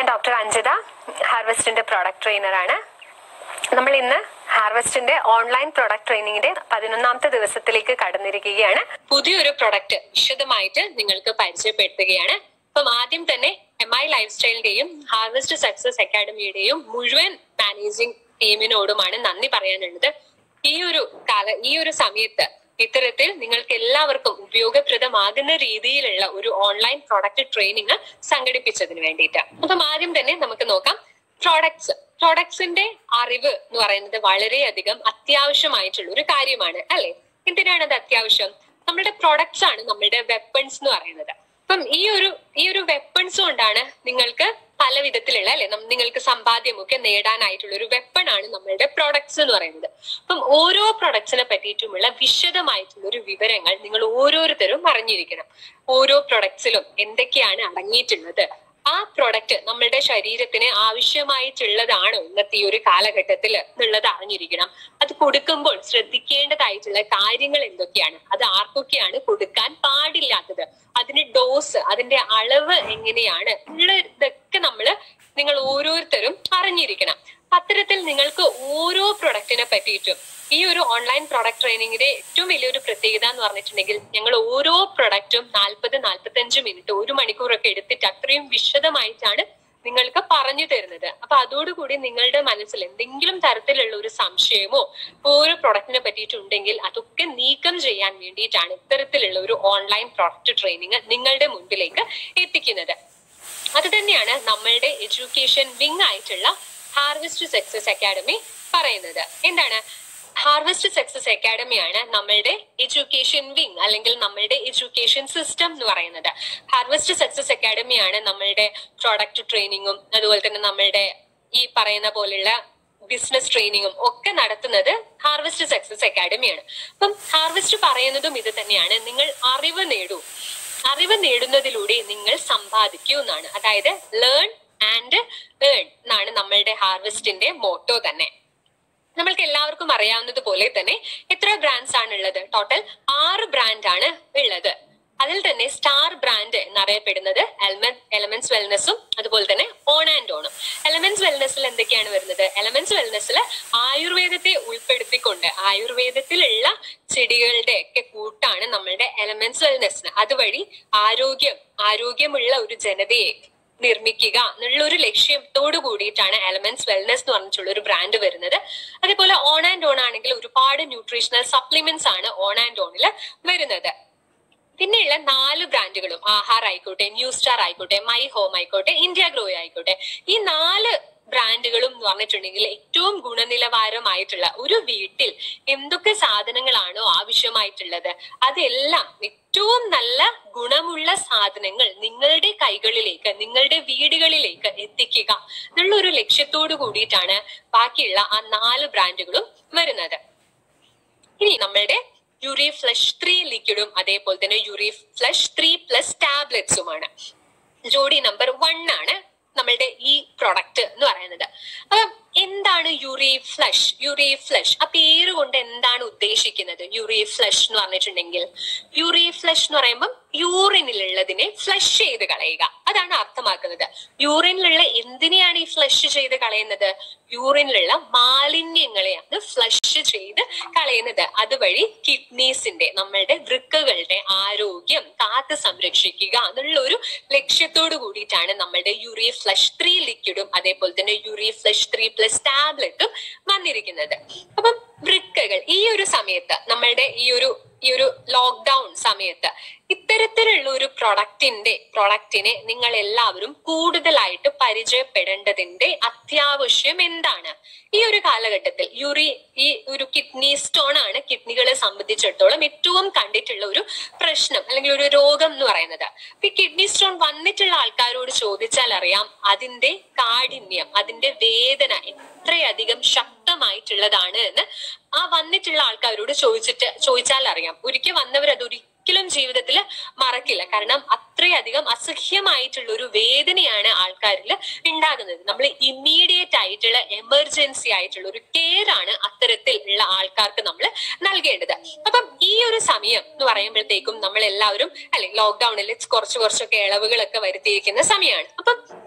ഞാൻ ഡോക്ടർ അഞ്ജിത ഹാർവെസ്റ്റിന്റെ പ്രോഡക്റ്റ് ട്രെയിനറാണ് നമ്മൾ ഇന്ന് ഹാർവെസ്റ്റിന്റെ ഓൺലൈൻ പ്രൊഡക്റ്റ് ട്രെയിനിങ്ങിന്റെ പതിനൊന്നാമത്തെ ദിവസത്തിലേക്ക് കടന്നിരിക്കുകയാണ് പുതിയൊരു പ്രൊഡക്റ്റ് വിശദമായിട്ട് നിങ്ങൾക്ക് പരിചയപ്പെടുത്തുകയാണ് അപ്പം ആദ്യം തന്നെ എം ഐ ലൈഫ് സ്റ്റൈലിന്റെയും ഹാർവെസ്റ്റ് സക്സസ് അക്കാഡമിയുടെയും മുഴുവൻ മാനേജിംഗ് ടീമിനോടുമാണ് നന്ദി പറയാനുള്ളത് ഈ ഒരു കാല ഈ ഒരു സമയത്ത് ഇത്തരത്തിൽ നിങ്ങൾക്ക് എല്ലാവർക്കും ഉപയോഗപ്രദമാകുന്ന രീതിയിലുള്ള ഒരു ഓൺലൈൻ പ്രൊഡക്റ്റ് ട്രെയിനിങ് സംഘടിപ്പിച്ചതിന് വേണ്ടിയിട്ട് അപ്പം ആദ്യം തന്നെ നമുക്ക് നോക്കാം പ്രോഡക്ട്സ് പ്രോഡക്ട്സിന്റെ അറിവ് എന്ന് പറയുന്നത് വളരെയധികം അത്യാവശ്യമായിട്ടുള്ള ഒരു കാര്യമാണ് അല്ലെ എന്തിനാണ് അത് അത്യാവശ്യം നമ്മുടെ പ്രോഡക്ട്സ് ആണ് നമ്മുടെ വെപ്പൺസ് എന്ന് പറയുന്നത് അപ്പം ഈ ഒരു ഈ ഒരു വെപ്പൺസ് കൊണ്ടാണ് നിങ്ങൾക്ക് പല വിധത്തിലുള്ള അല്ലെ നിങ്ങൾക്ക് സമ്പാദ്യമൊക്കെ നേടാനായിട്ടുള്ള ഒരു വെപ്പൺ ആണ് നമ്മളുടെ പ്രോഡക്ട്സ് എന്ന് പറയുന്നത് അപ്പം ഓരോ പ്രൊഡക്ട്സിനെ പറ്റിയിട്ടുമുള്ള വിശദമായിട്ടുള്ള ഒരു വിവരങ്ങൾ നിങ്ങൾ ഓരോരുത്തരും അറിഞ്ഞിരിക്കണം ഓരോ പ്രൊഡക്ട്സിലും എന്തൊക്കെയാണ് അടങ്ങിയിട്ടുള്ളത് ആ പ്രൊഡക്റ്റ് നമ്മളുടെ ശരീരത്തിന് ആവശ്യമായിട്ടുള്ളതാണോ ഇന്നത്തെ ഈ ഒരു കാലഘട്ടത്തിൽ എന്നുള്ളത് അറിഞ്ഞിരിക്കണം അത് കൊടുക്കുമ്പോൾ ശ്രദ്ധിക്കേണ്ടതായിട്ടുള്ള കാര്യങ്ങൾ എന്തൊക്കെയാണ് അത് ആർക്കൊക്കെയാണ് കൊടുക്കാൻ പാടില്ലാത്തത് അതിന്റെ ഡോസ് അതിന്റെ അളവ് എങ്ങനെയാണ് ഉള്ള ഇതൊക്കെ നമ്മള് നിങ്ങൾ ഓരോരുത്തരും അറിഞ്ഞിരിക്കണം അത്തരത്തിൽ നിങ്ങൾക്ക് ഓരോ പ്രൊഡക്റ്റിനെ പറ്റിയിട്ടും ഈ ഒരു ഓൺലൈൻ പ്രൊഡക്റ്റ് ട്രെയിനിങ്ങിന്റെ ഏറ്റവും വലിയൊരു പ്രത്യേകത എന്ന് പറഞ്ഞിട്ടുണ്ടെങ്കിൽ ഞങ്ങൾ ഓരോ പ്രൊഡക്റ്റും നാൽപ്പത് നാൽപ്പത്തഞ്ച് മിനിറ്റ് ഒരു മണിക്കൂറൊക്കെ എടുത്തിട്ട് അത്രയും വിശദമായിട്ടാണ് നിങ്ങൾക്ക് പറഞ്ഞു തരുന്നത് അപ്പൊ അതോടുകൂടി നിങ്ങളുടെ മനസ്സിൽ എന്തെങ്കിലും തരത്തിലുള്ള ഒരു സംശയമോ ഓരോ പ്രൊഡക്റ്റിനെ പറ്റിയിട്ടുണ്ടെങ്കിൽ അതൊക്കെ നീക്കം ചെയ്യാൻ വേണ്ടിയിട്ടാണ് ഇത്തരത്തിലുള്ള ഒരു ഓൺലൈൻ പ്രൊഡക്റ്റ് ട്രെയിനിങ് നിങ്ങളുടെ മുൻപിലേക്ക് എത്തിക്കുന്നത് അത് തന്നെയാണ് നമ്മളുടെ എഡ്യൂക്കേഷൻ വിങ് ആയിട്ടുള്ള ഹാർവെസ്റ്റ് സക്സസ് അക്കാഡമി പറയുന്നത് എന്താണ് ഹാർവെസ്റ്റ് സക്സസ് അക്കാഡമിയാണ് നമ്മളുടെ എഡ്യൂക്കേഷൻ വിങ് അല്ലെങ്കിൽ നമ്മളുടെ എഡ്യൂക്കേഷൻ സിസ്റ്റം എന്ന് പറയുന്നത് ഹാർവെസ്റ്റ് സക്സസ് അക്കാഡമിയാണ് നമ്മളുടെ പ്രോഡക്റ്റ് ട്രെയിനിങ്ങും അതുപോലെ തന്നെ നമ്മളുടെ ഈ പറയുന്ന പോലുള്ള ബിസിനസ് ട്രെയിനിങ്ങും ഒക്കെ നടത്തുന്നത് ഹാർവെസ്റ്റ് സക്സസ് അക്കാഡമിയാണ് അപ്പം ഹാർവെസ്റ്റ് പറയുന്നതും ഇത് തന്നെയാണ് നിങ്ങൾ അറിവ് നേടൂ അറിവ് നേടുന്നതിലൂടെ നിങ്ങൾ സമ്പാദിക്കൂ എന്നാണ് അതായത് ലേൺ ആൻഡ് ഏൺ എന്നാണ് നമ്മളുടെ ഹാർവെസ്റ്റിന്റെ മോട്ടോ തന്നെ നമ്മൾക്ക് എല്ലാവർക്കും അറിയാവുന്നത് പോലെ തന്നെ എത്ര ബ്രാൻഡ്സ് ആണ് ഉള്ളത് ടോട്ടൽ ആറ് ബ്രാൻഡ് ആണ് ഉള്ളത് അതിൽ തന്നെ സ്റ്റാർ ബ്രാൻഡ് എന്നറിയപ്പെടുന്നത് എലമെന്റ് എലമെന്റ്സ് വെൽനെസ്സും അതുപോലെ തന്നെ ഓൺ ആൻഡ് ഓണും എലമെന്റ്സ് വെൽനെസ്സിൽ എന്തൊക്കെയാണ് വരുന്നത് എലമെന്റ്സ് വെൽനെസ്സിൽ ആയുർവേദത്തെ ഉൾപ്പെടുത്തിക്കൊണ്ട് ആയുർവേദത്തിലുള്ള ചെടികളുടെ ഒക്കെ കൂട്ടാണ് നമ്മളുടെ എലമെന്റ്സ് വെൽനെസ്സിന് അതുവഴി ആരോഗ്യം ആരോഗ്യമുള്ള ഒരു ജനതയെ നിർമ്മിക്കുക എന്നുള്ള ഒരു ലക്ഷ്യത്തോടു കൂടിയിട്ടാണ് എലമെന്റ്സ് വെൽനെസ് എന്ന് പറഞ്ഞിട്ടുള്ള ഒരു ബ്രാൻഡ് വരുന്നത് അതേപോലെ ഓൺ ആൻഡ് ഓൺ ആണെങ്കിൽ ഒരുപാട് ന്യൂട്രീഷണൽ സപ്ലിമെന്റ്സ് ആണ് ഓൺ ആൻഡ് ഓണിൽ വരുന്നത് പിന്നെയുള്ള നാല് ബ്രാൻഡുകളും ആഹാർ ആയിക്കോട്ടെ ന്യൂ സ്റ്റാർ ആയിക്കോട്ടെ മൈ ഹോം ആയിക്കോട്ടെ ഇന്ത്യ ഗ്രോ ആയിക്കോട്ടെ ഈ നാല് ബ്രാൻഡുകളും എന്ന് പറഞ്ഞിട്ടുണ്ടെങ്കിൽ ഏറ്റവും ഗുണനിലവാരമായിട്ടുള്ള ഒരു വീട്ടിൽ എന്തൊക്കെ സാധനങ്ങളാണോ ആവശ്യമായിട്ടുള്ളത് അതെല്ലാം ഏറ്റവും നല്ല ഗുണമുള്ള സാധനങ്ങൾ നിങ്ങളുടെ കൈകളിലേക്ക് നിങ്ങളുടെ വീടുകളിലേക്ക് എത്തിക്കുക എന്നുള്ള ഒരു ലക്ഷ്യത്തോടു കൂടിയിട്ടാണ് ബാക്കിയുള്ള ആ നാല് ബ്രാൻഡുകളും വരുന്നത് ഇനി നമ്മളുടെ യൂറി ഫ്ലഷ് ത്രീ ലിക്വിഡും അതേപോലെ തന്നെ യൂറി ഫ്ലഷ് ത്രീ പ്ലസ് ടാബ്ലറ്റ്സുമാണ് ജോഡി നമ്പർ വൺ ആണ് നമ്മളുടെ ഈ പ്രൊഡക്റ്റ് എന്ന് പറയുന്നത് അപ്പം എന്താണ് യൂറി ഫ്ലഷ് യൂറി ഫ്ലഷ് ആ പേര് കൊണ്ട് എന്താണ് ഉദ്ദേശിക്കുന്നത് യൂറി ഫ്ലഷ് എന്ന് പറഞ്ഞിട്ടുണ്ടെങ്കിൽ യൂറി ഫ്ലഷ് എന്ന് പറയുമ്പോൾ യൂറിനിലുള്ളതിനെ ഫ്ലഷ് ചെയ്ത് കളയുക അതാണ് അർത്ഥമാക്കുന്നത് യൂറിനിലുള്ള എന്തിനെയാണ് ഈ ഫ്ലഷ് ചെയ്ത് കളയുന്നത് യൂറിനിലുള്ള മാലിന്യങ്ങളെയാണ് ഫ്ലഷ് ചെയ്ത് കളയുന്നത് അതുവഴി കിഡ്നീസിന്റെ നമ്മളുടെ വൃക്കകളുടെ ആരോഗ്യം കാത്തു സംരക്ഷിക്കുക എന്നുള്ള ഒരു ലക്ഷ്യത്തോടു കൂടിയിട്ടാണ് നമ്മളുടെ യൂറി ഫ്ലഷ് ത്രീ ലിക്വിഡും അതേപോലെ തന്നെ യൂറി ഫ്ലഷ് ത്രീ പ്ലസ് ടാബ്ലറ്റും വന്നിരിക്കുന്നത് അപ്പം വൃക്കകൾ ഈ ഒരു സമയത്ത് നമ്മളുടെ ഈ ഒരു ഈ ഒരു ലോക്ക്ഡൌൺ സമയത്ത് ഇത്തരത്തിലുള്ള ഒരു പ്രൊഡക്റ്റിന്റെ പ്രൊഡക്റ്റിനെ നിങ്ങൾ എല്ലാവരും കൂടുതലായിട്ട് പരിചയപ്പെടേണ്ടതിന്റെ അത്യാവശ്യം എന്താണ് ഈ ഒരു കാലഘട്ടത്തിൽ യൂറി ഈ ഒരു കിഡ്നി സ്റ്റോൺ ആണ് കിഡ്നികളെ സംബന്ധിച്ചിടത്തോളം ഏറ്റവും കണ്ടിട്ടുള്ള ഒരു പ്രശ്നം അല്ലെങ്കിൽ ഒരു രോഗം എന്ന് പറയുന്നത് അപ്പൊ ഈ കിഡ്നി സ്റ്റോൺ വന്നിട്ടുള്ള ആൾക്കാരോട് ചോദിച്ചാൽ അറിയാം അതിന്റെ കാഠിന്യം അതിന്റെ വേദന എത്രയധികം ശക്തമായിട്ടുള്ളതാണ് എന്ന് ആ വന്നിട്ടുള്ള ആൾക്കാരോട് ചോദിച്ചിട്ട് ചോദിച്ചാൽ അറിയാം ഒരിക്കൽ വന്നവർ അത് ഒരിക്കലും ജീവിതത്തിൽ മറക്കില്ല കാരണം അത്രയധികം അസഹ്യമായിട്ടുള്ള ഒരു വേദനയാണ് ആൾക്കാരിൽ ഉണ്ടാകുന്നത് നമ്മൾ ഇമ്മീഡിയറ്റ് ആയിട്ടുള്ള എമർജൻസി ആയിട്ടുള്ള ഒരു കെയർ ആണ് അത്തരത്തിൽ ഉള്ള ആൾക്കാർക്ക് നമ്മൾ നൽകേണ്ടത് അപ്പം ഈ ഒരു സമയം എന്ന് പറയുമ്പോഴത്തേക്കും നമ്മൾ എല്ലാവരും അല്ലെങ്കിൽ ലോക്ക്ഡൌണിൽ കുറച്ച് കുറച്ചൊക്കെ ഇളവുകളൊക്കെ വരുത്തിയിരിക്കുന്ന സമയമാണ് അപ്പം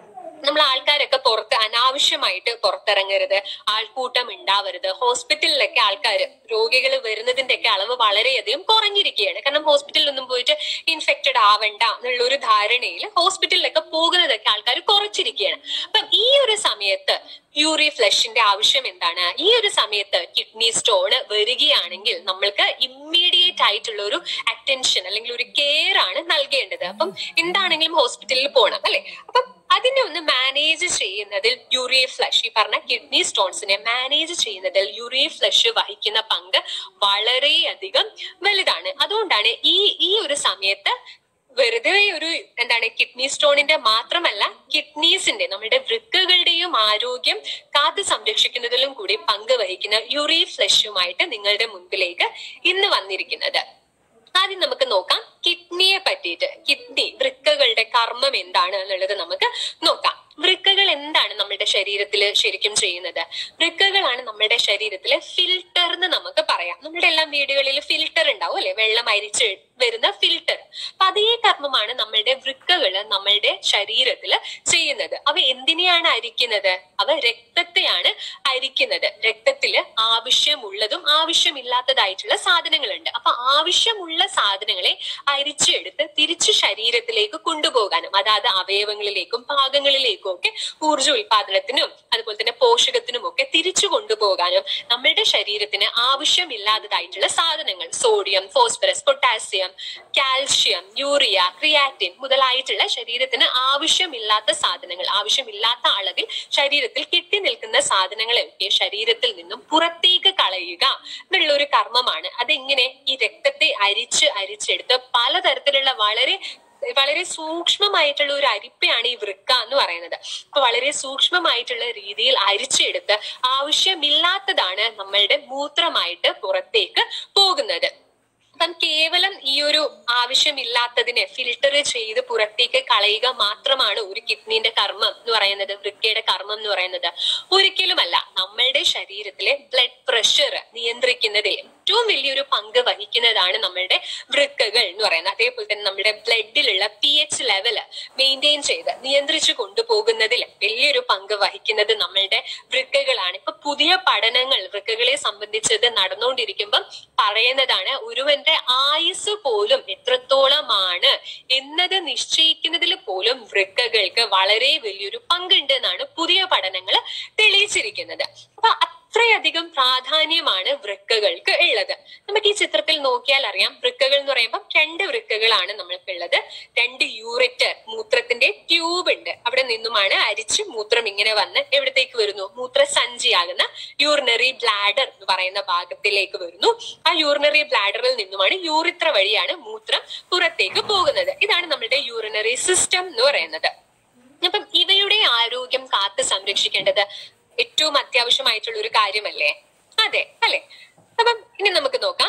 നമ്മൾ ആൾക്കാരൊക്കെ പുറത്ത് അനാവശ്യമായിട്ട് പുറത്തിറങ്ങരുത് ആൾക്കൂട്ടം ഉണ്ടാവരുത് ഹോസ്പിറ്റലിലൊക്കെ ആൾക്കാർ രോഗികൾ വരുന്നതിന്റെ ഒക്കെ അളവ് വളരെയധികം കുറഞ്ഞിരിക്കുകയാണ് കാരണം ഹോസ്പിറ്റലിലൊന്നും പോയിട്ട് ഇൻഫെക്റ്റഡ് ആവണ്ട എന്നുള്ള ഒരു ധാരണയിൽ ഹോസ്പിറ്റലിലൊക്കെ പോകുന്നതൊക്കെ ആൾക്കാർ കുറച്ചിരിക്കുകയാണ് അപ്പം ഈ ഒരു സമയത്ത് യൂറി ഫ്ലഷിന്റെ ആവശ്യം എന്താണ് ഈ ഒരു സമയത്ത് കിഡ്നി സ്റ്റോണ് വരികയാണെങ്കിൽ നമ്മൾക്ക് ഇമ്മീഡിയറ്റ് ആയിട്ടുള്ള ഒരു അറ്റൻഷൻ അല്ലെങ്കിൽ ഒരു കെയർ ആണ് നൽകേണ്ടത് അപ്പം എന്താണെങ്കിലും ഹോസ്പിറ്റലിൽ പോകണം അല്ലെ അപ്പം അതിനെ ഒന്ന് മാനേജ് ചെയ്യുന്നതിൽ യൂറി ഫ്ലഷ് ഈ പറഞ്ഞ കിഡ്നി സ്റ്റോൺസിനെ മാനേജ് ചെയ്യുന്നതിൽ യൂറി ഫ്ലഷ് വഹിക്കുന്ന പങ്ക് വളരെയധികം വലുതാണ് അതുകൊണ്ടാണ് ഈ ഈ ഒരു സമയത്ത് വെറുതെ ഒരു എന്താണ് കിഡ്നി സ്റ്റോണിന്റെ മാത്രമല്ല കിഡ്നീസിന്റെ നമ്മുടെ വൃക്കകളുടെയും ആരോഗ്യം കാത്തു സംരക്ഷിക്കുന്നതിലും കൂടി പങ്ക് വഹിക്കുന്ന യൂറി ഫ്ലഷുമായിട്ട് നിങ്ങളുടെ മുൻപിലേക്ക് ഇന്ന് വന്നിരിക്കുന്നത് ആദ്യം നമുക്ക് നോക്കാം കിഡ്നിയെ പറ്റിയിട്ട് കിഡ്നി വൃക്കകളുടെ കർമ്മം എന്താണ് എന്നുള്ളത് നമുക്ക് നോക്കാം വൃക്കകൾ എന്താണ് നമ്മുടെ ശരീരത്തിൽ ശരിക്കും ചെയ്യുന്നത് വൃക്കകളാണ് നമ്മുടെ ശരീരത്തിലെ ഫിൽട്ടർ എന്ന് നമുക്ക് പറയാം നമ്മുടെ എല്ലാം വീടുകളിൽ ഫിൽട്ടർ ഉണ്ടാവും അല്ലെ വെള്ളം അരിച്ച് വരുന്ന ഫിൽട്ടർ അപ്പൊ അതേ കർമ്മമാണ് നമ്മളുടെ വൃക്കകള് നമ്മളുടെ ശരീരത്തിൽ ചെയ്യുന്നത് അവ എന്തിനെയാണ് അരിക്കുന്നത് അവ രക്തത്തെയാണ് അരിക്കുന്നത് രക്തത്തില് ആവശ്യമുള്ളതും ആവശ്യമില്ലാത്തതായിട്ടുള്ള സാധനങ്ങളുണ്ട് അപ്പൊ ആവശ്യമുള്ള സാധനങ്ങളെ അരിച്ചെടുത്ത് തിരിച്ചു ശരീരത്തിലേക്ക് കൊണ്ടുപോകാനും അതായത് അവയവങ്ങളിലേക്കും ഭാഗങ്ങളിലേക്കും ഒക്കെ ഊർജ്ജ ഉൽപാദനത്തിനും അതുപോലെ തന്നെ പോഷകത്തിനും ഒക്കെ തിരിച്ചു കൊണ്ടുപോകാനും നമ്മളുടെ ശരീരത്തിന് ആവശ്യമില്ലാത്തതായിട്ടുള്ള സാധനങ്ങൾ sodium phosphorus potassium calcium urea creatine മുതലായിട്ടുള്ള ശരീരത്തിന് ആവശ്യമില്ലാത്ത സാധനങ്ങൾ ആവശ്യമില്ലാത്ത അളവിൽ ശരീരത്തിൽ കെട്ടി നിൽക്കുന്ന സാധനങ്ങളെയൊക്കെ ശരീരത്തിൽ നിന്നും പുറത്തേക്ക് കളയുക എന്നുള്ള ഒരു കർമ്മമാണ് അതെങ്ങനെ ഈ രക്തത്തെ അരിച്ച് അരിച്ചെടുത്ത് പലതരത്തിലുള്ള വളരെ വളരെ സൂക്ഷ്മമായിട്ടുള്ള ഒരു അരിപ്പയാണ് ഈ വൃക്ക എന്ന് പറയുന്നത് അപ്പൊ വളരെ സൂക്ഷ്മമായിട്ടുള്ള രീതിയിൽ അരിച്ചെടുത്ത് ആവശ്യമില്ലാത്തതാണ് നമ്മളുടെ മൂത്രമായിട്ട് പുറത്തേക്ക് പോകുന്നത് അപ്പം കേവലം ഈ ഒരു ആവശ്യമില്ലാത്തതിനെ ഫിൽട്ടർ ചെയ്ത് പുറത്തേക്ക് കളയുക മാത്രമാണ് ഒരു കിഡ്നിന്റെ കർമ്മം എന്ന് പറയുന്നത് വൃക്കയുടെ കർമ്മം എന്ന് പറയുന്നത് ഒരിക്കലുമല്ല നമ്മളുടെ ശരീരത്തിലെ ബ്ലഡ് പ്രഷർ നിയന്ത്രിക്കുന്നതിൽ ഏറ്റവും വലിയൊരു പങ്ക് വഹിക്കുന്നതാണ് നമ്മളുടെ വൃക്കകൾ എന്ന് പറയുന്നത് അതേപോലെ തന്നെ നമ്മുടെ ബ്ലഡിലുള്ള പി എച്ച് ലെവല് മെയിൻറ്റെയിൻ ചെയ്ത് നിയന്ത്രിച്ചു കൊണ്ടുപോകുന്നതിൽ വലിയൊരു പങ്ക് വഹിക്കുന്നത് നമ്മളുടെ വൃക്കകളാണ് ഇപ്പൊ പുതിയ പഠനങ്ങൾ വൃക്കകളെ സംബന്ധിച്ചത് നടന്നുകൊണ്ടിരിക്കുമ്പം പറയുന്നതാണ് ഒരുവന്റെ ആയുസ് പോലും എത്രത്തോളമാണ് എന്നത് നിശ്ചയിക്കുന്നതിൽ പോലും വൃക്കകൾക്ക് വളരെ വലിയൊരു പങ്കുണ്ട് എന്നാണ് പുതിയ പഠനങ്ങൾ തെളിയിച്ചിരിക്കുന്നത് അപ്പൊ അത്രയധികം പ്രാധാന്യമാണ് വൃക്കകൾക്ക് ഉള്ളത് നമുക്ക് ഈ ചിത്രത്തിൽ നോക്കിയാൽ അറിയാം വൃക്കകൾ എന്ന് പറയുമ്പോൾ രണ്ട് വൃക്കകളാണ് നമ്മൾക്കുള്ളത് രണ്ട് യൂറിറ്റർ മൂത്രത്തിന്റെ ട്യൂബ് ഉണ്ട് അവിടെ നിന്നുമാണ് അരിച്ച് മൂത്രം ഇങ്ങനെ വന്ന് എവിടത്തേക്ക് വരുന്നു മൂത്രസഞ്ചിയാകുന്ന യൂറിനറി ബ്ലാഡർ എന്ന് പറയുന്ന ഭാഗത്തിലേക്ക് വരുന്നു ആ യൂറിനറി ബ്ലാഡറിൽ നിന്നുമാണ് യൂറിത്ര വഴിയാണ് മൂത്രം പുറത്തേക്ക് പോകുന്നത് ഇതാണ് നമ്മുടെ യൂറിനറി സിസ്റ്റം എന്ന് പറയുന്നത് അപ്പം ഇവയുടെ ആരോഗ്യം കാത്ത് സംരക്ഷിക്കേണ്ടത് ഏറ്റവും അത്യാവശ്യമായിട്ടുള്ള ഒരു കാര്യമല്ലേ അതെ അല്ലെ അപ്പം ഇനി നമുക്ക് നോക്കാം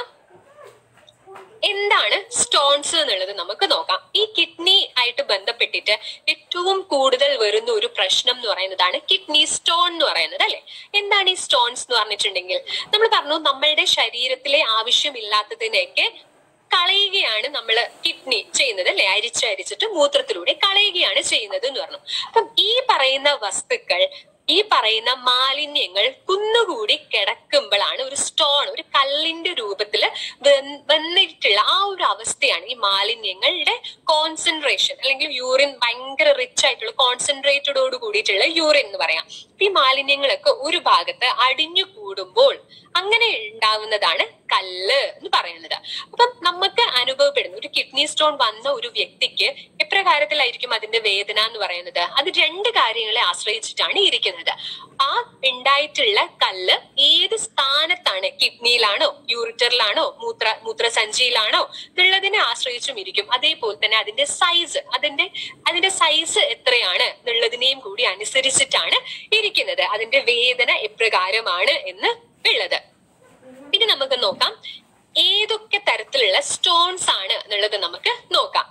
എന്താണ് സ്റ്റോൺസ് എന്നുള്ളത് നമുക്ക് നോക്കാം ഈ കിഡ്നി ആയിട്ട് ബന്ധപ്പെട്ടിട്ട് ഏറ്റവും കൂടുതൽ വരുന്ന ഒരു പ്രശ്നം എന്ന് പറയുന്നതാണ് കിഡ്നി സ്റ്റോൺ എന്ന് പറയുന്നത് അല്ലെ എന്താണ് ഈ സ്റ്റോൺസ് എന്ന് പറഞ്ഞിട്ടുണ്ടെങ്കിൽ നമ്മൾ പറഞ്ഞു നമ്മളുടെ ശരീരത്തിലെ ആവശ്യമില്ലാത്തതിനെയൊക്കെ കളയുകയാണ് നമ്മൾ കിഡ്നി ചെയ്യുന്നത് അല്ലെ അരിച്ച് അരിച്ചിട്ട് മൂത്രത്തിലൂടെ കളയുകയാണ് ചെയ്യുന്നത് എന്ന് പറഞ്ഞു അപ്പം ഈ പറയുന്ന വസ്തുക്കൾ ഈ പറയുന്ന മാലിന്യങ്ങൾ കുന്നുകൂടി കിടക്കുമ്പോഴാണ് ഒരു സ്റ്റോൺ ഒരു കല്ലിന്റെ രൂപത്തിൽ വന്നിട്ടുള്ള ആ ഒരു അവസ്ഥയാണ് ഈ മാലിന്യങ്ങളുടെ കോൺസെൻട്രേഷൻ അല്ലെങ്കിൽ യൂറിൻ ഭയങ്കര റിച്ച് ആയിട്ടുള്ള കോൺസെൻട്രേറ്റഡോട് കൂടിയിട്ടുള്ള യൂറിൻ എന്ന് പറയാം ഈ മാലിന്യങ്ങളൊക്കെ ഒരു ഭാഗത്ത് അടിഞ്ഞു കൂടുമ്പോൾ അങ്ങനെ ഉണ്ടാവുന്നതാണ് കല്ല് എന്ന് പറയുന്നത് അപ്പം നമുക്ക് അനുഭവപ്പെടുന്ന ഒരു കിഡ്നി സ്റ്റോൺ വന്ന ഒരു വ്യക്തിക്ക് എപ്രകാരത്തിലായിരിക്കും അതിന്റെ വേദന എന്ന് പറയുന്നത് അത് രണ്ട് കാര്യങ്ങളെ ആശ്രയിച്ചിട്ടാണ് ഇരിക്കുന്നത് ആ ഉണ്ടായിട്ടുള്ള കല്ല് ഏത് സ്ഥാനത്താണ് കിഡ്നിയിലാണോ യൂറിറ്ററിലാണോ മൂത്ര മൂത്രസഞ്ചിയിലാണോ എന്നുള്ളതിനെ ആശ്രയിച്ചും ഇരിക്കും അതേപോലെ തന്നെ അതിന്റെ സൈസ് അതിന്റെ അതിന്റെ സൈസ് എത്രയാണ് എന്നുള്ളതിനെയും കൂടി അനുസരിച്ചിട്ടാണ് ഇരിക്കുന്നത് അതിന്റെ വേദന എപ്രകാരമാണ് എന്ന് ഉള്ളത് ഇനി നമുക്ക് നോക്കാം ഏതൊക്കെ തരത്തിലുള്ള സ്റ്റോൺസ് ആണ് എന്നുള്ളത് നമുക്ക് നോക്കാം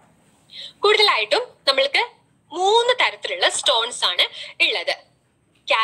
കൂടുതലായിട്ടും നമ്മൾക്ക് മൂന്ന് തരത്തിലുള്ള സ്റ്റോൺസ് ആണ് ഉള്ളത് കാൽഷ്യം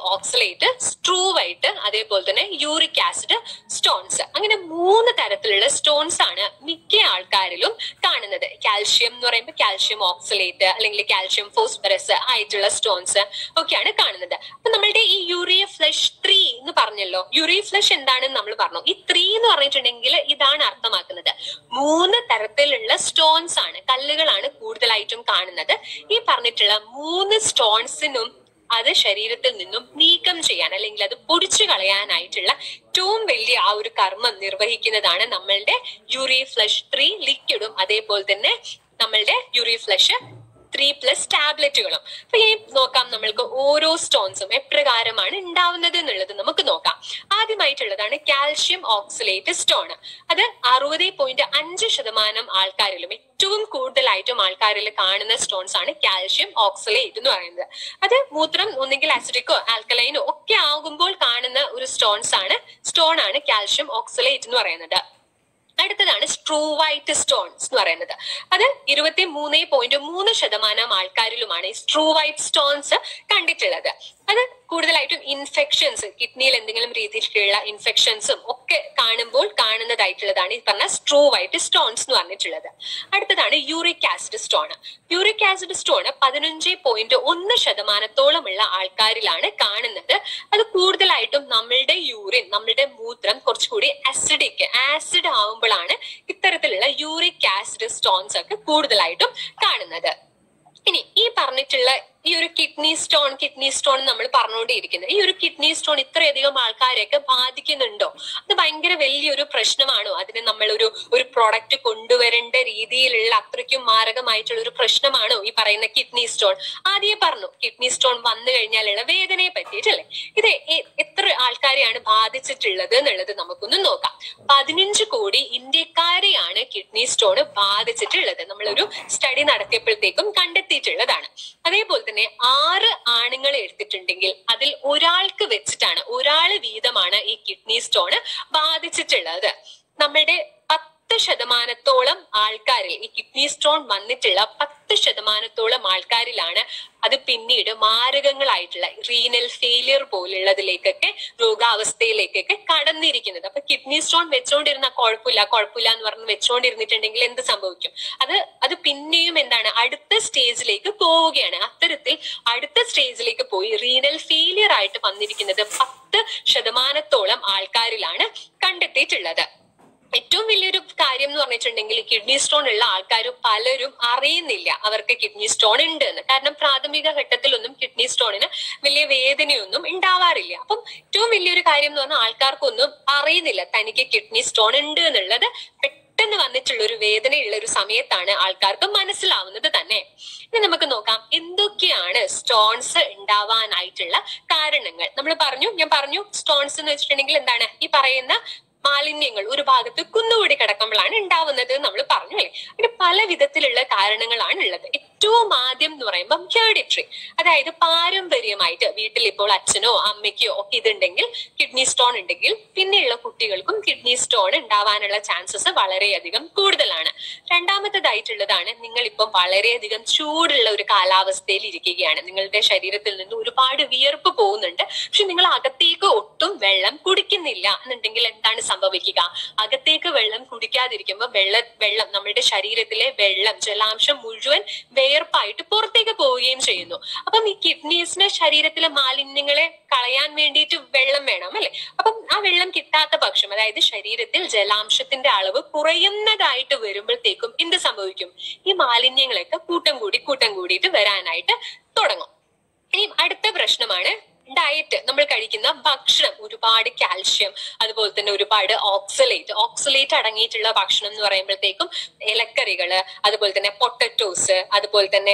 ഓക്സലേറ്റ് സ്ട്രൂവൈറ്റ് അതേപോലെ തന്നെ യൂറിക് ആസിഡ് സ്റ്റോൺസ് അങ്ങനെ മൂന്ന് തരത്തിലുള്ള സ്റ്റോൺസ് ആണ് മിക്ക ആൾക്കാരിലും കാണുന്നത് കാൽഷ്യം എന്ന് പറയുമ്പോൾ കാൽഷ്യം ഓക്സലേറ്റ് അല്ലെങ്കിൽ കാൽഷ്യം ഫോസ്ഫറസ് ആയിട്ടുള്ള സ്റ്റോൺസ് ഒക്കെയാണ് കാണുന്നത് അപ്പൊ നമ്മളുടെ ഈ യൂറിയ ഫ്ലഷ് ത്രീ എന്ന് പറഞ്ഞല്ലോ യൂറിയ ഫ്ലഷ് എന്താണെന്ന് നമ്മൾ പറഞ്ഞു ഈ ത്രീ എന്ന് പറഞ്ഞിട്ടുണ്ടെങ്കിൽ ഇതാണ് അർത്ഥമാക്കുന്നത് മൂന്ന് തരത്തിലുള്ള സ്റ്റോൺസ് ആണ് കല്ലുകളാണ് കൂടുതലായിട്ടും കാണുന്നത് ഈ പറഞ്ഞിട്ടുള്ള മൂന്ന് സ്റ്റോൺസിനും അത് ശരീരത്തിൽ നിന്നും നീക്കം ചെയ്യാൻ അല്ലെങ്കിൽ അത് പൊടിച്ചു കളയാനായിട്ടുള്ള ഏറ്റവും വലിയ ആ ഒരു കർമ്മം നിർവഹിക്കുന്നതാണ് നമ്മളുടെ യൂറി ഫ്ലഷ് ത്രീ ലിക്വിഡും അതേപോലെ തന്നെ നമ്മളുടെ യൂറി ഫ്ലഷ് ത്രീ പ്ലസ് ടാബ്ലറ്റുകളും അപ്പൊ ഈ നോക്കാം നമ്മൾക്ക് ഓരോ സ്റ്റോൺസും എപ്രകാരമാണ് ഉണ്ടാവുന്നത് എന്നുള്ളത് നമുക്ക് നോക്കാം ആദ്യമായിട്ടുള്ളതാണ് കാൽഷ്യം ഓക്സലേറ്റ് സ്റ്റോൺ അത് അറുപത് പോയിന്റ് അഞ്ച് ശതമാനം ആൾക്കാരിലും ഏറ്റവും കൂടുതലായിട്ടും ആൾക്കാരിൽ കാണുന്ന സ്റ്റോൺസ് ആണ് കാൽഷ്യം ഓക്സലേറ്റ് എന്ന് പറയുന്നത് അത് മൂത്രം ഒന്നെങ്കിൽ ആസിഡിക്കോ ആൽക്കലൈനോ ഒക്കെ ആകുമ്പോൾ കാണുന്ന ഒരു സ്റ്റോൺസ് ആണ് സ്റ്റോൺ ആണ് കാൽഷ്യം ഓക്സലേറ്റ് എന്ന് പറയുന്നത് അടുത്തതാണ് സ്ട്രൂവൈറ്റ് സ്റ്റോൺസ് എന്ന് പറയുന്നത് അത് ഇരുപത്തി മൂന്ന് പോയിന്റ് മൂന്ന് ശതമാനം ആൾക്കാരിലുമാണ് ഈ സ്ട്രൂവൈറ്റ് സ്റ്റോൺസ് കണ്ടിട്ടുള്ളത് അത് കൂടുതലായിട്ടും ഇൻഫെക്ഷൻസ് കിഡ്നിയിൽ എന്തെങ്കിലും രീതിയിലുള്ള ഇൻഫെക്ഷൻസും ഒക്കെ കാണുമ്പോൾ കാണുന്നതായിട്ടുള്ളതാണ് ഈ പറഞ്ഞ സ്ട്രൂവൈറ്റ് സ്റ്റോൺസ് എന്ന് പറഞ്ഞിട്ടുള്ളത് അടുത്തതാണ് uric acid stone uric acid stone പതിനഞ്ച് പോയിന്റ് ഒന്ന് ശതമാനത്തോളമുള്ള ആൾക്കാരിലാണ് കാണുന്നത് അത് കൂടുതലായിട്ടും നമ്മളുടെ യൂറിൻ നമ്മളുടെ മൂത്രം കുറച്ചുകൂടി അസിഡിക് ആസിഡ് ആവുമ്പോഴാണ് ഇത്തരത്തിലുള്ള യൂറിക് ആസിഡ് സ്റ്റോൺസ് ഒക്കെ കൂടുതലായിട്ടും കാണുന്നത് ഇനി ഈ പറഞ്ഞിട്ടുള്ള ഈ ഒരു കിഡ്നി സ്റ്റോൺ കിഡ്നി സ്റ്റോൺ നമ്മൾ പറഞ്ഞുകൊണ്ടേയിരിക്കുന്നത് ഈ ഒരു കിഡ്നി സ്റ്റോൺ ഇത്രയധികം ആൾക്കാരെയൊക്കെ ബാധിക്കുന്നുണ്ടോ അത് ഭയങ്കര വലിയൊരു പ്രശ്നമാണോ അതിന് നമ്മൾ ഒരു ഒരു പ്രൊഡക്റ്റ് കൊണ്ടുവരേണ്ട രീതിയിലുള്ള അത്രയ്ക്കും മാരകമായിട്ടുള്ള ഒരു പ്രശ്നമാണോ ഈ പറയുന്ന കിഡ്നി സ്റ്റോൺ ആദ്യമേ പറഞ്ഞു കിഡ്നി സ്റ്റോൺ വന്നു കഴിഞ്ഞാലുള്ള വേദനയെ പറ്റിയിട്ടല്ലേ ഇത് എ- എത്ര ആൾക്കാരെയാണ് ബാധിച്ചിട്ടുള്ളത് എന്നുള്ളത് നമുക്കൊന്ന് നോക്കാം പതിനഞ്ച് കോടി ഇന്ത്യക്കാരെയാണ് കിഡ്നി സ്റ്റോൺ ബാധിച്ചിട്ടുള്ളത് നമ്മളൊരു സ്റ്റഡി നടത്തിയപ്പോഴത്തേക്കും കണ്ടെത്തിയിട്ടുള്ളതാണ് അതേപോലെ തന്നെ ആറ് ആണുങ്ങളെ എടുത്തിട്ടുണ്ടെങ്കിൽ അതിൽ ഒരാൾക്ക് വെച്ചിട്ടാണ് ഒരാള് വീതമാണ് ഈ കിഡ്നി സ്റ്റോൺ ബാധിച്ചിട്ടുള്ളത് നമ്മളുടെ പത്ത് ശതമാനത്തോളം ആൾക്കാരിൽ ഈ കിഡ്നി സ്റ്റോൺ വന്നിട്ടുള്ള പത്ത് ശതമാനത്തോളം ആൾക്കാരിലാണ് അത് പിന്നീട് മാരകങ്ങളായിട്ടുള്ള റീനൽ ഫെയിലിയർ പോലുള്ളതിലേക്കൊക്കെ രോഗാവസ്ഥയിലേക്കൊക്കെ കടന്നിരിക്കുന്നത് അപ്പൊ കിഡ്നി സ്റ്റോൺ വെച്ചോണ്ടിരുന്ന കുഴപ്പമില്ല കുഴപ്പമില്ല എന്ന് പറഞ്ഞ് വെച്ചോണ്ടിരുന്നിട്ടുണ്ടെങ്കിൽ എന്ത് സംഭവിക്കും അത് അത് പിന്നെയും എന്താണ് അടുത്ത സ്റ്റേജിലേക്ക് പോവുകയാണ് അത്തരത്തിൽ അടുത്ത സ്റ്റേജിലേക്ക് പോയി റീനൽ ഫെയിലിയർ ആയിട്ട് വന്നിരിക്കുന്നത് പത്ത് ശതമാനത്തോളം ആൾക്കാരിലാണ് കണ്ടെത്തിയിട്ടുള്ളത് ഏറ്റവും വലിയൊരു കാര്യം എന്ന് പറഞ്ഞിട്ടുണ്ടെങ്കിൽ കിഡ്നി സ്റ്റോൺ ഉള്ള ആൾക്കാർ പലരും അറിയുന്നില്ല അവർക്ക് കിഡ്നി സ്റ്റോൺ ഉണ്ട് എന്ന് കാരണം പ്രാഥമിക ഘട്ടത്തിലൊന്നും കിഡ്നി സ്റ്റോണിന് വലിയ വേദനയൊന്നും ഉണ്ടാവാറില്ല അപ്പം ഏറ്റവും വലിയൊരു കാര്യം എന്ന് പറഞ്ഞാൽ ആൾക്കാർക്കൊന്നും അറിയുന്നില്ല തനിക്ക് കിഡ്നി സ്റ്റോൺ ഉണ്ട് എന്നുള്ളത് പെട്ടെന്ന് വന്നിട്ടുള്ള ഒരു വേദനയുള്ള ഒരു സമയത്താണ് ആൾക്കാർക്ക് മനസ്സിലാവുന്നത് തന്നെ ഇനി നമുക്ക് നോക്കാം എന്തൊക്കെയാണ് സ്റ്റോൺസ് ഉണ്ടാവാനായിട്ടുള്ള കാരണങ്ങൾ നമ്മൾ പറഞ്ഞു ഞാൻ പറഞ്ഞു സ്റ്റോൺസ് എന്ന് വെച്ചിട്ടുണ്ടെങ്കിൽ എന്താണ് ഈ പറയുന്ന മാലിന്യങ്ങൾ ഒരു ഭാഗത്ത് കുന്നുകൂടി കിടക്കുമ്പോഴാണ് ഉണ്ടാവുന്നത് നമ്മൾ പറഞ്ഞു അല്ലെ അതിന് പല വിധത്തിലുള്ള കാരണങ്ങളാണ് ഉള്ളത് ഏറ്റവും ആദ്യം എന്ന് പറയുമ്പോൾ ഹെറിഡിറ്ററി അതായത് പാരമ്പര്യമായിട്ട് വീട്ടിൽ ഇപ്പോൾ അച്ഛനോ അമ്മയ്ക്കോ ഒക്കെ ഇതുണ്ടെങ്കിൽ കിഡ്നി സ്റ്റോൺ ഉണ്ടെങ്കിൽ പിന്നെയുള്ള കുട്ടികൾക്കും കിഡ്നി സ്റ്റോൺ ഉണ്ടാവാനുള്ള ചാൻസസ് വളരെയധികം കൂടുതലാണ് രണ്ടാമത്തേതായിട്ടുള്ളതാണ് നിങ്ങൾ ഇപ്പം വളരെയധികം ചൂടുള്ള ഒരു കാലാവസ്ഥയിൽ ഇരിക്കുകയാണ് നിങ്ങളുടെ ശരീരത്തിൽ നിന്ന് ഒരുപാട് വിയർപ്പ് പോകുന്നുണ്ട് പക്ഷെ നിങ്ങൾ അകത്തേക്ക് ഒട്ടും വെള്ളം കുടിക്കുന്നില്ല എന്നുണ്ടെങ്കിൽ എന്താണ് സംഭവിക്കുക അകത്തേക്ക് വെള്ളം കുടിക്കാതിരിക്കുമ്പോൾ വെള്ള വെള്ളം നമ്മുടെ ശരീരത്തിലെ വെള്ളം ജലാംശം മുഴുവൻ വേർപ്പായിട്ട് പുറത്തേക്ക് പോവുകയും ചെയ്യുന്നു അപ്പം ഈ കിഡ്നീസിന് ശരീരത്തിലെ മാലിന്യങ്ങളെ കളയാൻ വേണ്ടിയിട്ട് വെള്ളം വേണം അല്ലെ അപ്പം ആ വെള്ളം കിട്ടാത്ത പക്ഷം അതായത് ശരീരത്തിൽ ജലാംശത്തിന്റെ അളവ് കുറയുന്നതായിട്ട് വരുമ്പോഴത്തേക്കും എന്ത് സംഭവിക്കും ഈ മാലിന്യങ്ങളൊക്കെ കൂട്ടം കൂടി കൂട്ടം കൂടിയിട്ട് വരാനായിട്ട് തുടങ്ങും ഇനി അടുത്ത പ്രശ്നമാണ് ഡയറ്റ് നമ്മൾ കഴിക്കുന്ന ഭക്ഷണം ഒരുപാട് കാൽഷ്യം അതുപോലെ തന്നെ ഒരുപാട് ഓക്സലേറ്റ് ഓക്സലേറ്റ് അടങ്ങിയിട്ടുള്ള ഭക്ഷണം എന്ന് പറയുമ്പോഴത്തേക്കും ഇലക്കറികള് അതുപോലെ തന്നെ പൊട്ടറ്റോസ് അതുപോലെ തന്നെ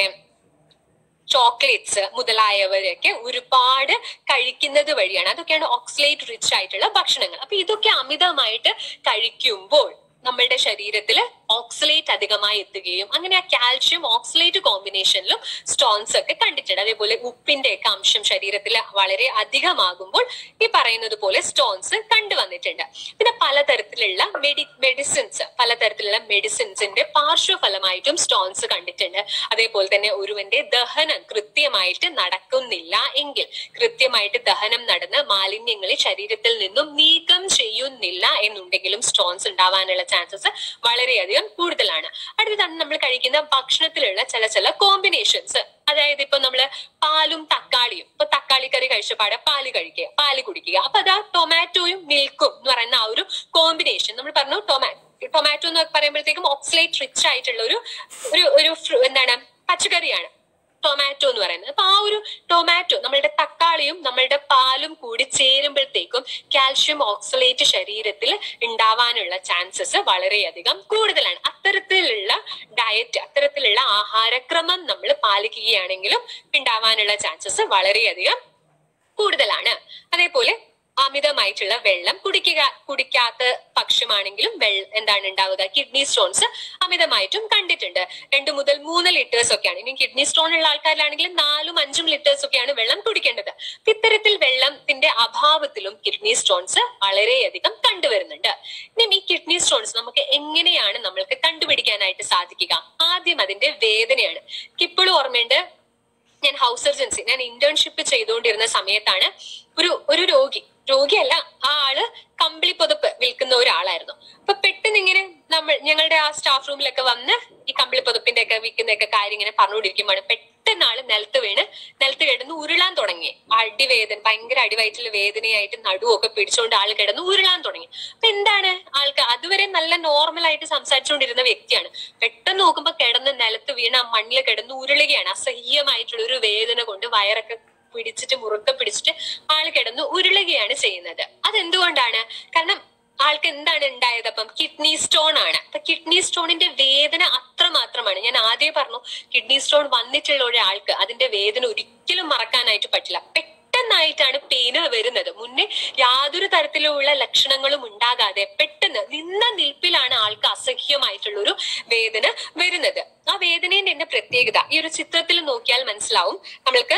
ചോക്ലേറ്റ്സ് മുതലായവരൊക്കെ ഒരുപാട് കഴിക്കുന്നത് വഴിയാണ് അതൊക്കെയാണ് ഓക്സലേറ്റ് റിച്ച് ആയിട്ടുള്ള ഭക്ഷണങ്ങൾ അപ്പൊ ഇതൊക്കെ അമിതമായിട്ട് കഴിക്കുമ്പോൾ നമ്മളുടെ ശരീരത്തിൽ ഓക്സലേറ്റ് അധികമായി എത്തുകയും അങ്ങനെ ആ കാൽഷ്യം ഓക്സലേറ്റ് കോമ്പിനേഷനിലും സ്റ്റോൺസ് ഒക്കെ കണ്ടിട്ടുണ്ട് അതേപോലെ ഉപ്പിന്റെ ഒക്കെ അംശം ശരീരത്തിൽ വളരെ അധികമാകുമ്പോൾ ഈ പറയുന്നത് പോലെ സ്റ്റോൺസ് കണ്ടുവന്നിട്ടുണ്ട് പിന്നെ പലതരത്തിലുള്ള മെഡി മെഡിസിൻസ് പലതരത്തിലുള്ള മെഡിസിൻസിന്റെ പാർശ്വഫലമായിട്ടും സ്റ്റോൺസ് കണ്ടിട്ടുണ്ട് അതേപോലെ തന്നെ ഒരുവന്റെ ദഹനം കൃത്യമായിട്ട് നടക്കുന്നില്ല എങ്കിൽ കൃത്യമായിട്ട് ദഹനം നടന്ന് മാലിന്യങ്ങളെ ശരീരത്തിൽ നിന്നും നീക്കം ചെയ്യുന്നില്ല എന്നുണ്ടെങ്കിലും സ്റ്റോൺസ് ഉണ്ടാവാനുള്ള ചാൻസസ് വളരെയധികം കൂടുതലാണ് അടുത്തതാണ് നമ്മൾ കഴിക്കുന്ന ഭക്ഷണത്തിലുള്ള ചില ചില കോമ്പിനേഷൻസ് അതായത് ഇപ്പൊ നമ്മള് പാലും തക്കാളിയും ഇപ്പൊ തക്കാളി കറി കഴിച്ചപാടെ പാല് കഴിക്കുക പാല് കുടിക്കുക അപ്പൊ അത് ആ ടൊമാറ്റോയും മിൽക്കും എന്ന് പറയുന്ന ആ ഒരു കോമ്പിനേഷൻ നമ്മൾ പറഞ്ഞു ടൊമാറ്റോ ടൊമാറ്റോ എന്ന് പറയുമ്പോഴത്തേക്കും ഓക്സിലേറ്റ് റിച്ച് ആയിട്ടുള്ള ഒരു ഒരു ഒരു ഫ്രു- എന്താണ് പച്ചക്കറിയാണ് ടൊമാറ്റോ എന്ന് പറയുന്നത് അപ്പൊ ആ ഒരു ടൊമാറ്റോ നമ്മളുടെ തക്കാളിയും നമ്മളുടെ പാലും കൂടി ചേരുമ്പോഴത്തേക്കും കാൽഷ്യം ഓക്സലേറ്റ് ശരീരത്തിൽ ഉണ്ടാവാനുള്ള ചാൻസസ് വളരെയധികം കൂടുതലാണ് അത്തരത്തിലുള്ള ഡയറ്റ് അത്തരത്തിലുള്ള ആഹാരക്രമം നമ്മൾ പാലിക്കുകയാണെങ്കിലും ഉണ്ടാവാനുള്ള ചാൻസസ് വളരെയധികം കൂടുതലാണ് അതേപോലെ അമിതമായിട്ടുള്ള വെള്ളം കുടിക്കുക കുടിക്കാത്ത പക്ഷമാണെങ്കിലും വെള്ള എന്താണ് ഉണ്ടാവുക കിഡ്നി സ്റ്റോൺസ് അമിതമായിട്ടും കണ്ടിട്ടുണ്ട് രണ്ട് മുതൽ മൂന്ന് ലിറ്റേഴ്സ് ഒക്കെയാണ് ഇനി കിഡ്നി സ്റ്റോൺ ഉള്ള ആൾക്കാരിലാണെങ്കിൽ നാലും അഞ്ചും ലിറ്റേഴ്സ് ഒക്കെയാണ് വെള്ളം കുടിക്കേണ്ടത് അപ്പൊ ഇത്തരത്തിൽ വെള്ളത്തിന്റെ അഭാവത്തിലും കിഡ്നി സ്റ്റോൺസ് വളരെയധികം കണ്ടുവരുന്നുണ്ട് ഇനി ഈ കിഡ്നി സ്റ്റോൺസ് നമുക്ക് എങ്ങനെയാണ് നമ്മൾക്ക് കണ്ടുപിടിക്കാനായിട്ട് സാധിക്കുക ആദ്യം അതിന്റെ വേദനയാണ് എനിക്ക് ഇപ്പോഴും ഓർമ്മയുണ്ട് ഞാൻ ഹൗസ് സർജൻസി ഞാൻ ഇന്റേൺഷിപ്പ് ചെയ്തുകൊണ്ടിരുന്ന സമയത്താണ് ഒരു ഒരു രോഗി രോഗിയല്ല ആ ആള് കമ്പിളി പുതപ്പ് വിൽക്കുന്ന ഒരാളായിരുന്നു അപ്പൊ പെട്ടെന്ന് ഇങ്ങനെ നമ്മൾ ഞങ്ങളുടെ ആ സ്റ്റാഫ് റൂമിലൊക്കെ വന്ന് ഈ കമ്പിളി പുതപ്പിന്റെ ഒക്കെ വിൽക്കുന്നൊക്കെ കാര്യം ഇങ്ങനെ പറഞ്ഞുകൊണ്ടിരിക്കുമ്പോൾ പെട്ടെന്ന് ആള് നിലത്ത് വീണ് നിലത്ത് കിടന്ന് ഉരുളാൻ തുടങ്ങി അടിവേദന ഭയങ്കര അടിവയറ്റിൽ വേദനയായിട്ട് നടുവൊക്കെ പിടിച്ചുകൊണ്ട് ആള് കിടന്ന് ഉരുളാൻ തുടങ്ങി അപ്പൊ എന്താണ് ആൾക്ക് അതുവരെ നല്ല നോർമൽ ആയിട്ട് സംസാരിച്ചുകൊണ്ടിരുന്ന വ്യക്തിയാണ് പെട്ടെന്ന് നോക്കുമ്പോ കിടന്ന് നിലത്ത് വീണ് ആ മണ്ണിൽ കിടന്ന് ഉരുളുകയാണ് അസഹ്യമായിട്ടുള്ള ഒരു വേദന കൊണ്ട് വയറൊക്കെ പിടിച്ചിട്ട് മുറുക്കെ പിടിച്ചിട്ട് ആൾ കിടന്ന് ഉരുളുകയാണ് ചെയ്യുന്നത് അതെന്തുകൊണ്ടാണ് കാരണം ആൾക്ക് എന്താണ് ഉണ്ടായത് അപ്പം കിഡ്നി സ്റ്റോൺ ആണ് അപ്പൊ കിഡ്നി സ്റ്റോണിന്റെ വേദന അത്രമാത്രമാണ് ഞാൻ ആദ്യം പറഞ്ഞു കിഡ്നി സ്റ്റോൺ വന്നിട്ടുള്ള ഒരാൾക്ക് അതിന്റെ വേദന ഒരിക്കലും മറക്കാനായിട്ട് പറ്റില്ല പെട്ടെന്നായിട്ടാണ് പെയിന് വരുന്നത് മുന്നേ യാതൊരു തരത്തിലുള്ള ലക്ഷണങ്ങളും ഉണ്ടാകാതെ പെട്ടെന്ന് നിന്ന നിൽപ്പിലാണ് ആൾക്ക് അസഹ്യമായിട്ടുള്ള ഒരു വേദന വരുന്നത് ആ വേദനയുടെ എന്റെ പ്രത്യേകത ഈ ഒരു ചിത്രത്തിൽ നോക്കിയാൽ മനസ്സിലാവും നമ്മൾക്ക്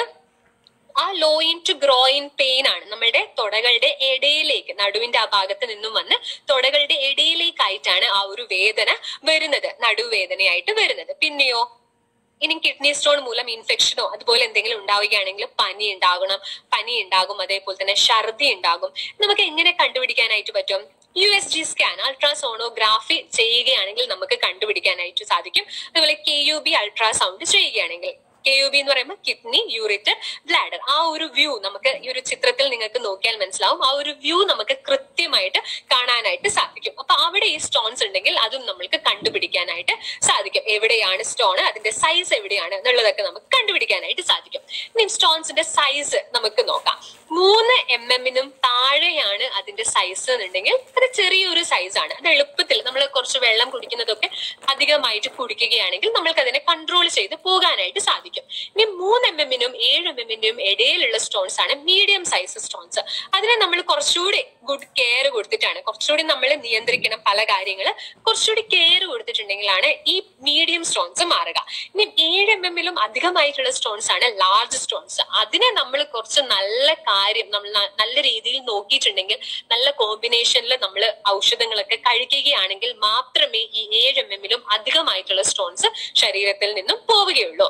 ആ ലോയിൻ ടു ഗ്രോയിൻ പെയിൻ ആണ് നമ്മളുടെ തൊടകളുടെ ഇടയിലേക്ക് നടുവിന്റെ ആ ഭാഗത്ത് നിന്നും വന്ന് തൊടകളുടെ ഇടയിലേക്കായിട്ടാണ് ആ ഒരു വേദന വരുന്നത് നടുവേദനയായിട്ട് വരുന്നത് പിന്നെയോ ഇനി കിഡ്നി സ്റ്റോൺ മൂലം ഇൻഫെക്ഷനോ അതുപോലെ എന്തെങ്കിലും ഉണ്ടാവുകയാണെങ്കിൽ പനി ഉണ്ടാകണം പനി ഉണ്ടാകും അതേപോലെ തന്നെ ഛർദി ഉണ്ടാകും നമുക്ക് എങ്ങനെ കണ്ടുപിടിക്കാനായിട്ട് പറ്റും U S G scan ultrasonography ചെയ്യുകയാണെങ്കിൽ നമുക്ക് കണ്ടുപിടിക്കാനായിട്ട് സാധിക്കും അതുപോലെ കെ യു ബി അൾട്രാസൗണ്ട് ചെയ്യുകയാണെങ്കിൽ കെ യു ബി എന്ന് പറയുമ്പോൾ കിഡ്നി യൂറിറ്റ് ബ്ലാഡർ ആ ഒരു വ്യൂ നമുക്ക് ഈ ഒരു ചിത്രത്തിൽ നിങ്ങൾക്ക് നോക്കിയാൽ മനസ്സിലാവും ആ ഒരു വ്യൂ നമുക്ക് കൃത്യമായിട്ട് കാണാനായിട്ട് സാധിക്കും അപ്പൊ അവിടെ ഈ സ്റ്റോൺസ് ഉണ്ടെങ്കിൽ അതും നമ്മൾക്ക് കണ്ടുപിടിക്കാനായിട്ട് സാധിക്കും എവിടെയാണ് സ്റ്റോൺ അതിന്റെ സൈസ് എവിടെയാണ് എന്നുള്ളതൊക്കെ നമുക്ക് കണ്ടുപിടിക്കാനായിട്ട് സാധിക്കും ഇനി സ്റ്റോൺസിന്റെ സൈസ് നമുക്ക് നോക്കാം മൂന്ന് എം എമ്മിനും താഴെയാണ് അതിന്റെ സൈസ് എന്നുണ്ടെങ്കിൽ അത് ചെറിയൊരു സൈസ് ആണ് അത് എളുപ്പത്തിൽ നമ്മൾ കുറച്ച് വെള്ളം കുടിക്കുന്നതൊക്കെ അധികമായിട്ട് കുടിക്കുകയാണെങ്കിൽ നമ്മൾക്ക് അതിനെ കൺട്രോൾ ചെയ്ത് പോകാനായിട്ട് സാധിക്കും ഇനി മൂന്ന് എം എമ്മിനും ഏഴ് എം എമ്മിന്റെയും ഇടയിലുള്ള സ്റ്റോൺസ് ആണ് മീഡിയം സൈസ് സ്റ്റോൺസ് അതിനെ നമ്മൾ കുറച്ചുകൂടി ഗുഡ് കെയർ കൊടുത്തിട്ടാണ് കുറച്ചുകൂടി നമ്മൾ നിയന്ത്രിക്കണം പല കാര്യങ്ങൾ കുറച്ചുകൂടി കെയർ കൊടുത്തിട്ടുണ്ടെങ്കിലാണ് ഈ മീഡിയം സ്റ്റോൺസ് മാറുക ഇനി ഏഴ് എം എമ്മിലും അധികമായിട്ടുള്ള സ്റ്റോൺസ് ആണ് ലാർജ് സ്റ്റോൺസ് അതിനെ നമ്മൾ കുറച്ച് നല്ല കാര്യം നമ്മൾ ന- നല്ല രീതിയിൽ നോക്കിയിട്ടുണ്ടെങ്കിൽ നല്ല കോമ്പിനേഷനിൽ നമ്മൾ ഔഷധങ്ങളൊക്കെ കഴിക്കുകയാണെങ്കിൽ മാത്രമേ ഈ ഏഴ് എം എമ്മിലും അധികമായിട്ടുള്ള സ്റ്റോൺസ് ശരീരത്തിൽ നിന്നും പോവുകയുള്ളൂ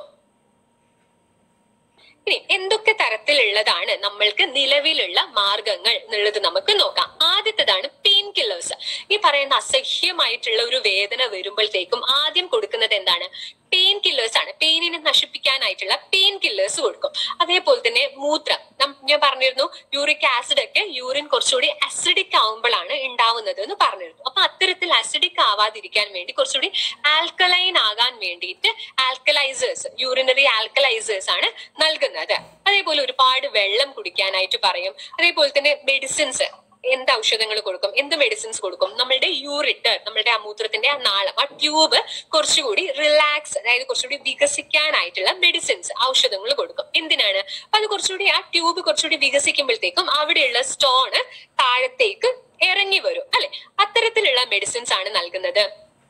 ഇനി എന്തൊക്കെ തരത്തിലുള്ളതാണ് നമ്മൾക്ക് നിലവിലുള്ള മാർഗങ്ങൾ എന്നുള്ളത് നമുക്ക് നോക്കാം ആദ്യത്തേതാണ് പെയിൻ കില്ലേഴ്സ് ഈ പറയുന്ന അസഹ്യമായിട്ടുള്ള ഒരു വേദന വരുമ്പോഴത്തേക്കും ആദ്യം കൊടുക്കുന്നത് എന്താണ് പെയിൻ കില്ലേഴ്സ് ആണ് പെയിനിനെ നശിപ്പിക്കാനായിട്ടുള്ള പെയിൻ കില്ലേഴ്സ് കൊടുക്കും അതേപോലെ തന്നെ മൂത്രം നം- ഞാൻ പറഞ്ഞിരുന്നു യൂറിക് ആസിഡ് ഒക്കെ യൂറിൻ കുറച്ചുകൂടി അസിഡിക് ആവുമ്പോഴാണ് ഉണ്ടാവുന്നത് എന്ന് പറഞ്ഞിരുന്നു അപ്പൊ അത്തരത്തിൽ അസിഡിക് ആവാതിരിക്കാൻ വേണ്ടി കുറച്ചുകൂടി ആൽക്കലൈൻ ആകാൻ വേണ്ടിയിട്ട് ആൽക്കലൈസേഴ്സ് യൂറിനറി ആൽക്കലൈസേഴ്സ് ആണ് നൽകുന്നത് അതേപോലെ ഒരുപാട് വെള്ളം കുടിക്കാനായിട്ട് പറയും അതേപോലെ തന്നെ മെഡിസിൻസ് എന്ത് ഔഷധങ്ങൾ കൊടുക്കും എന്ത് മെഡിസിൻസ് കൊടുക്കും നമ്മളുടെ യൂറിട്ട് നമ്മളുടെ ആ മൂത്രത്തിന്റെ ആ നാളം ആ ട്യൂബ് കുറച്ചുകൂടി റിലാക്സ് അതായത് കുറച്ചുകൂടി വികസിക്കാനായിട്ടുള്ള മെഡിസിൻസ് ഔഷധങ്ങൾ കൊടുക്കും എന്തിനാണ് അപ്പൊ അത് കുറച്ചുകൂടി ആ ട്യൂബ് കുറച്ചുകൂടി വികസിക്കുമ്പോഴത്തേക്കും അവിടെയുള്ള സ്റ്റോണ് താഴത്തേക്ക് ഇറങ്ങി വരും അല്ലെ അത്തരത്തിലുള്ള മെഡിസിൻസ് ആണ് നൽകുന്നത് പിന്നെ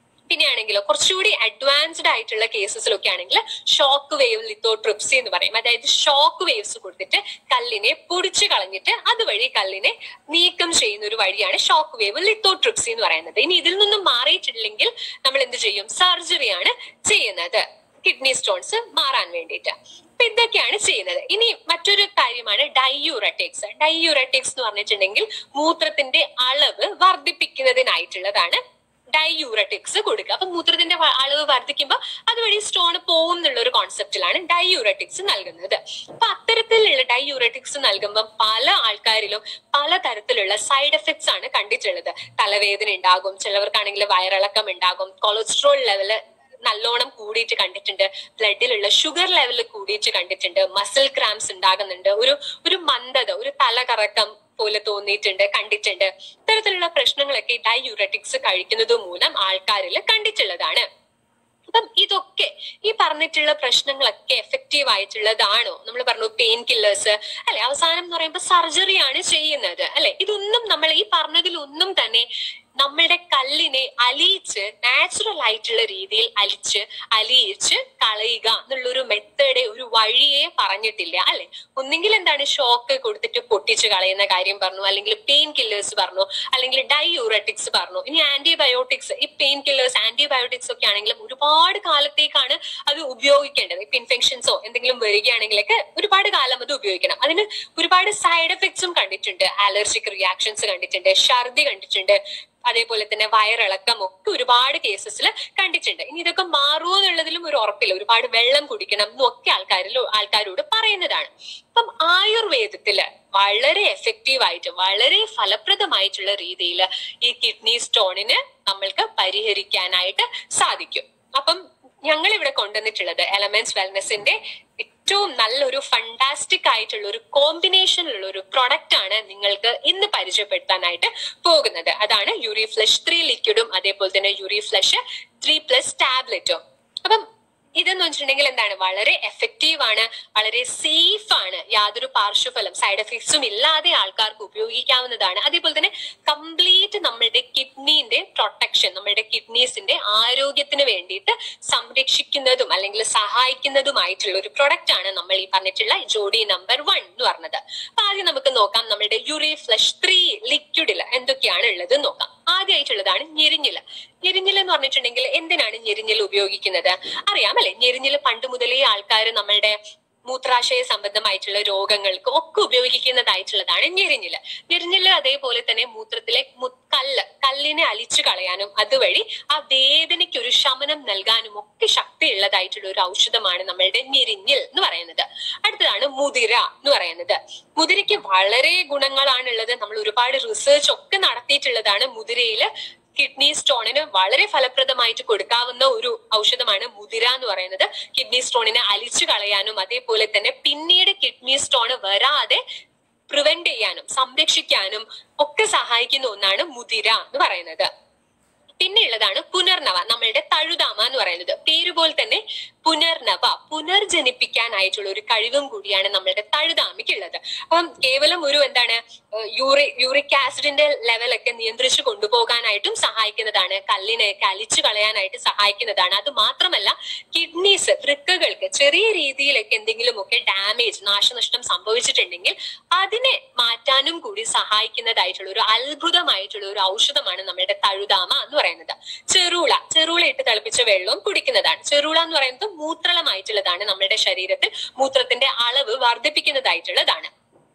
അങ്ങനെയാണെങ്കിലോ കുറച്ചുകൂടി അഡ്വാൻസ്ഡ് ആയിട്ടുള്ള കേസസിലൊക്കെ ആണെങ്കിൽ ഷോക്ക് വേവ് ലിത്തോട്രിപ്സി എന്ന് പറയും അതായത് ഷോക്ക് വേവ്സ് കൊടുത്തിട്ട് കല്ലിനെ പൊടിച്ചു കളഞ്ഞിട്ട് അതുവഴി കല്ലിനെ നീക്കം ചെയ്യുന്ന ഒരു വഴിയാണ് ഷോക്ക് വേവ് ലിത്തോട്രിപ്സി എന്ന് പറയുന്നത് ഇനി ഇതിൽ നിന്നും മാറിയിട്ടില്ലെങ്കിൽ നമ്മൾ എന്ത് ചെയ്യും സർജറിയാണ് ചെയ്യുന്നത് കിഡ്നി സ്റ്റോൺസ് മാറാൻ വേണ്ടിയിട്ട് അപ്പൊ ഇതൊക്കെയാണ് ചെയ്യുന്നത് ഇനി മറ്റൊരു കാര്യമാണ് ഡൈയൂറട്ടിക്സ് ഡൈയൂറട്ടിക്സ് എന്ന് പറഞ്ഞിട്ടുണ്ടെങ്കിൽ മൂത്രത്തിന്റെ അളവ് വർദ്ധിപ്പിക്കുന്നതിനായിട്ടുള്ളതാണ് ഡൈയൂറട്ടിക്സ് കൊടുക്കുക അപ്പൊ മൂത്രത്തിന്റെ വ- അളവ് വർദ്ധിക്കുമ്പോൾ അതുവഴി സ്റ്റോൺ പോകും എന്നുള്ള ഒരു കോൺസെപ്റ്റിലാണ് ഡൈയൂറട്ടിക്സ് നൽകുന്നത് അപ്പൊ അത്തരത്തിലുള്ള ഡൈയൂറട്ടിക്സ് നൽകുമ്പോൾ പല ആൾക്കാരിലും പല തരത്തിലുള്ള സൈഡ് എഫക്ട്സ് ആണ് കണ്ടിട്ടുള്ളത് തലവേദന ഉണ്ടാകും ചിലവർക്കാണെങ്കിൽ വയറിളക്കം ഉണ്ടാകും കൊളസ്ട്രോൾ ലെവല് നല്ലോണം കൂടിയിട്ട് കണ്ടിട്ടുണ്ട് ബ്ലഡിലുള്ള ഷുഗർ ലെവൽ കൂടിയിട്ട് കണ്ടിട്ടുണ്ട് മസിൽ ക്രാംസ് ഉണ്ടാകുന്നുണ്ട് ഒരു ഒരു മന്ദത ഒരു തലകറക്കം പോലെ തോന്നിയിട്ടുണ്ട് കണ്ടിട്ടുണ്ട് ഇത്തരത്തിലുള്ള പ്രശ്നങ്ങളൊക്കെ ഡൈയൂറട്ടിക്സ് കഴിക്കുന്നത് മൂലം ആൾക്കാരിൽ കണ്ടിട്ടുള്ളതാണ് അപ്പം ഇതൊക്കെ ഈ പറഞ്ഞിട്ടുള്ള പ്രശ്നങ്ങളൊക്കെ എഫക്റ്റീവ് ആയിട്ടുള്ളതാണോ നമ്മൾ പറഞ്ഞു പെയിൻ കില്ലേഴ്സ് അല്ലെ അവസാനം എന്ന് പറയുമ്പോൾ സർജറിയാണ് ചെയ്യുന്നത് അല്ലെ ഇതൊന്നും നമ്മൾ ഈ പറഞ്ഞതിലൊന്നും തന്നെ നമ്മളുടെ കല്ലിനെ അലിയിച്ച് നാച്ചുറൽ ആയിട്ടുള്ള രീതിയിൽ അലിച്ച് അലിയിച്ച് കളയുക എന്നുള്ളൊരു മെത്തേഡ് ഒരു വഴിയെ പറഞ്ഞിട്ടില്ല അല്ലെ ഒന്നെങ്കിൽ എന്താണ് ഷോക്ക് കൊടുത്തിട്ട് പൊട്ടിച്ച് കളയുന്ന കാര്യം പറഞ്ഞു അല്ലെങ്കിൽ പെയിൻ കില്ലേഴ്സ് പറഞ്ഞു അല്ലെങ്കിൽ ഡൈയൂറട്ടിക്സ് പറഞ്ഞു ഇനി ആന്റിബയോട്ടിക്സ് ഈ പെയിൻ കില്ലേഴ്സ് ആന്റിബയോട്ടിക്സ് ഒക്കെ ആണെങ്കിലും ഒരുപാട് കാലത്തേക്കാണ് അത് ഉപയോഗിക്കേണ്ടത് ഇപ്പൊ ഇൻഫെക്ഷൻസോ എന്തെങ്കിലും വരികയാണെങ്കിലൊക്കെ ഒരുപാട് കാലം അത് ഉപയോഗിക്കണം അതിന് ഒരുപാട് സൈഡ് എഫക്ട്സും കണ്ടിട്ടുണ്ട് അലർജിക് റിയാക്ഷൻസ് കണ്ടിട്ടുണ്ട് ഛർദി കണ്ടിട്ടുണ്ട് അതേപോലെ തന്നെ വയറിളക്കം ഒക്കെ ഒരുപാട് കേസസിൽ കണ്ടിട്ടുണ്ട് ഇനി ഇതൊക്കെ മാറുമോ എന്നുള്ളതിലും ഒരു ഉറപ്പില്ല ഒരുപാട് വെള്ളം കുടിക്കണം എന്നൊക്കെ ആൾക്കാരിൽ ആൾക്കാരോട് പറയുന്നതാണ് അപ്പം ആയുർവേദത്തില് വളരെ എഫക്റ്റീവ് ആയിട്ട് വളരെ ഫലപ്രദമായിട്ടുള്ള രീതിയിൽ ഈ കിഡ്നി സ്റ്റോണിന് നമ്മൾക്ക് പരിഹരിക്കാനായിട്ട് സാധിക്കും അപ്പം ഞങ്ങൾ ഇവിടെ കൊണ്ടുവന്നിട്ടുള്ളത് എലമെന്റ്സ് വെൽനെസിന്റെ ഏറ്റവും നല്ലൊരു ഫണ്ടാസ്റ്റിക് ആയിട്ടുള്ള ഒരു കോമ്പിനേഷനിലുള്ള ഒരു പ്രൊഡക്റ്റ് ആണ് നിങ്ങൾക്ക് ഇന്ന് പരിചയപ്പെടുത്താനായിട്ട് പോകുന്നത് അതാണ് യൂറി ഫ്ലഷ് ത്രീ ലിക്വിഡും അതേപോലെ തന്നെ യൂറി ഫ്ലഷ് ത്രീ പ്ലസ് ടാബ്ലറ്റും അപ്പം ഇതെന്ന് വെച്ചിട്ടുണ്ടെങ്കിൽ എന്താണ് വളരെ എഫക്റ്റീവ് ആണ് വളരെ സേഫ് ആണ് യാതൊരു പാർശ്വഫലം സൈഡ് എഫക്ട്സും ഇല്ലാതെ ആൾക്കാർക്ക് ഉപയോഗിക്കാവുന്നതാണ് അതേപോലെ തന്നെ കംപ്ലീറ്റ് നമ്മളുടെ കിഡ്നീന്റെ പ്രൊട്ടക്ഷൻ നമ്മളുടെ കിഡ്നീസിന്റെ ആരോഗ്യത്തിന് വേണ്ടിയിട്ട് സംരക്ഷിക്കുന്നതും അല്ലെങ്കിൽ സഹായിക്കുന്നതുമായിട്ടുള്ള ഒരു പ്രൊഡക്റ്റ് ആണ് നമ്മൾ ഈ പറഞ്ഞിട്ടുള്ള ജോഡി നമ്പർ വൺ എന്ന് പറഞ്ഞത് അപ്പൊ ആദ്യം നമുക്ക് നോക്കാം നമ്മളുടെ യുറി ഫ്ലഷ് ത്രീ ലിക്വിഡിൽ എന്തൊക്കെയാണ് ഉള്ളത് നോക്കാം ആദ്യമായിട്ടുള്ളതാണ് ഞെരിഞ്ഞില ഞെരിഞ്ഞില എന്ന് പറഞ്ഞിട്ടുണ്ടെങ്കിൽ എന്തിനാണ് ഞെരിഞ്ഞില ഉപയോഗിക്കുന്നത് അറിയാം അല്ലെ ഞെരിഞ്ഞില പണ്ട് മുതലേ ആൾക്കാർ നമ്മളുടെ മൂത്രാശയ സംബന്ധമായിട്ടുള്ള രോഗങ്ങൾക്ക് ഒക്കെ ഉപയോഗിക്കുന്നതായിട്ടുള്ളതാണ് ഞെരിഞ്ഞില ഞെരിഞ്ഞില അതേപോലെ തന്നെ മൂത്രത്തിലെ മു- കല്ല് കല്ലിനെ അലിച്ചു കളയാനും അതുവഴി ആ വേദനയ്ക്ക് ഒരു ശമനം നൽകാനും ഒക്കെ ശക്തി ഉള്ളതായിട്ടുള്ള ഒരു ഔഷധമാണ് നമ്മളുടെ ഞെരിഞ്ഞിൽ എന്ന് പറയുന്നത് അടുത്തതാണ് മുതിര എന്ന് പറയുന്നത് മുതിരയ്ക്ക് വളരെ ഗുണങ്ങളാണ് ഉള്ളത് നമ്മൾ ഒരുപാട് റിസർച്ച് ഒക്കെ നടത്തിയിട്ടുള്ളതാണ് മുതിരയില് കിഡ്നി സ്റ്റോണിന് വളരെ ഫലപ്രദമായിട്ട് കൊടുക്കാവുന്ന ഒരു ഔഷധമാണ് മുതിര എന്ന് പറയുന്നത് കിഡ്നി സ്റ്റോണിനെ അലിച്ചു കളയാനും അതേപോലെ തന്നെ പിന്നീട് കിഡ്നി സ്റ്റോൺ വരാതെ പ്രിവെന്റ് ചെയ്യാനും സംരക്ഷിക്കാനും ഒക്കെ സഹായിക്കുന്ന ഒന്നാണ് മുതിര എന്ന് പറയുന്നത് പിന്നെ ഉള്ളതാണ് പുനർനവ നമ്മളുടെ തഴുതാമ എന്ന് പറയുന്നത് പേര് പോലെ തന്നെ പുനർനവ പുനർജനിപ്പിക്കാനായിട്ടുള്ള ഒരു കഴിവും കൂടിയാണ് നമ്മളുടെ തഴുതാമയ്ക്കുള്ളത് അപ്പം കേവലം ഒരു എന്താണ് യൂറി യൂറിക് ആസിഡിന്റെ ലെവലൊക്കെ നിയന്ത്രിച്ചു കൊണ്ടുപോകാനായിട്ടും സഹായിക്കുന്നതാണ് കല്ലിനെ കലിച്ചു കളയാനായിട്ട് സഹായിക്കുന്നതാണ് അത് മാത്രമല്ല കിഡ്നീസ് വൃക്കകൾക്ക് ചെറിയ രീതിയിലൊക്കെ എന്തെങ്കിലുമൊക്കെ ഡാമേജ് നാശനഷ്ടം സംഭവിച്ചിട്ടുണ്ടെങ്കിൽ അതിനെ മാറ്റാനും കൂടി സഹായിക്കുന്നതായിട്ടുള്ള ഒരു അത്ഭുതമായിട്ടുള്ള ഒരു ഔഷധമാണ് നമ്മുടെ തഴുതാമ എന്ന് പറയുന്നത് ചെറുള ചെറുള ഇട്ട് തിളപ്പിച്ച വെള്ളവും കുടിക്കുന്നതാണ് ചെറുള എന്ന് പറയുന്നത് മൂത്രളമായിട്ടുള്ളതാണ് നമ്മുടെ ശരീരത്തിൽ മൂത്രത്തിന്റെ അളവ് വർദ്ധിപ്പിക്കുന്നതായിട്ടുള്ളതാണ്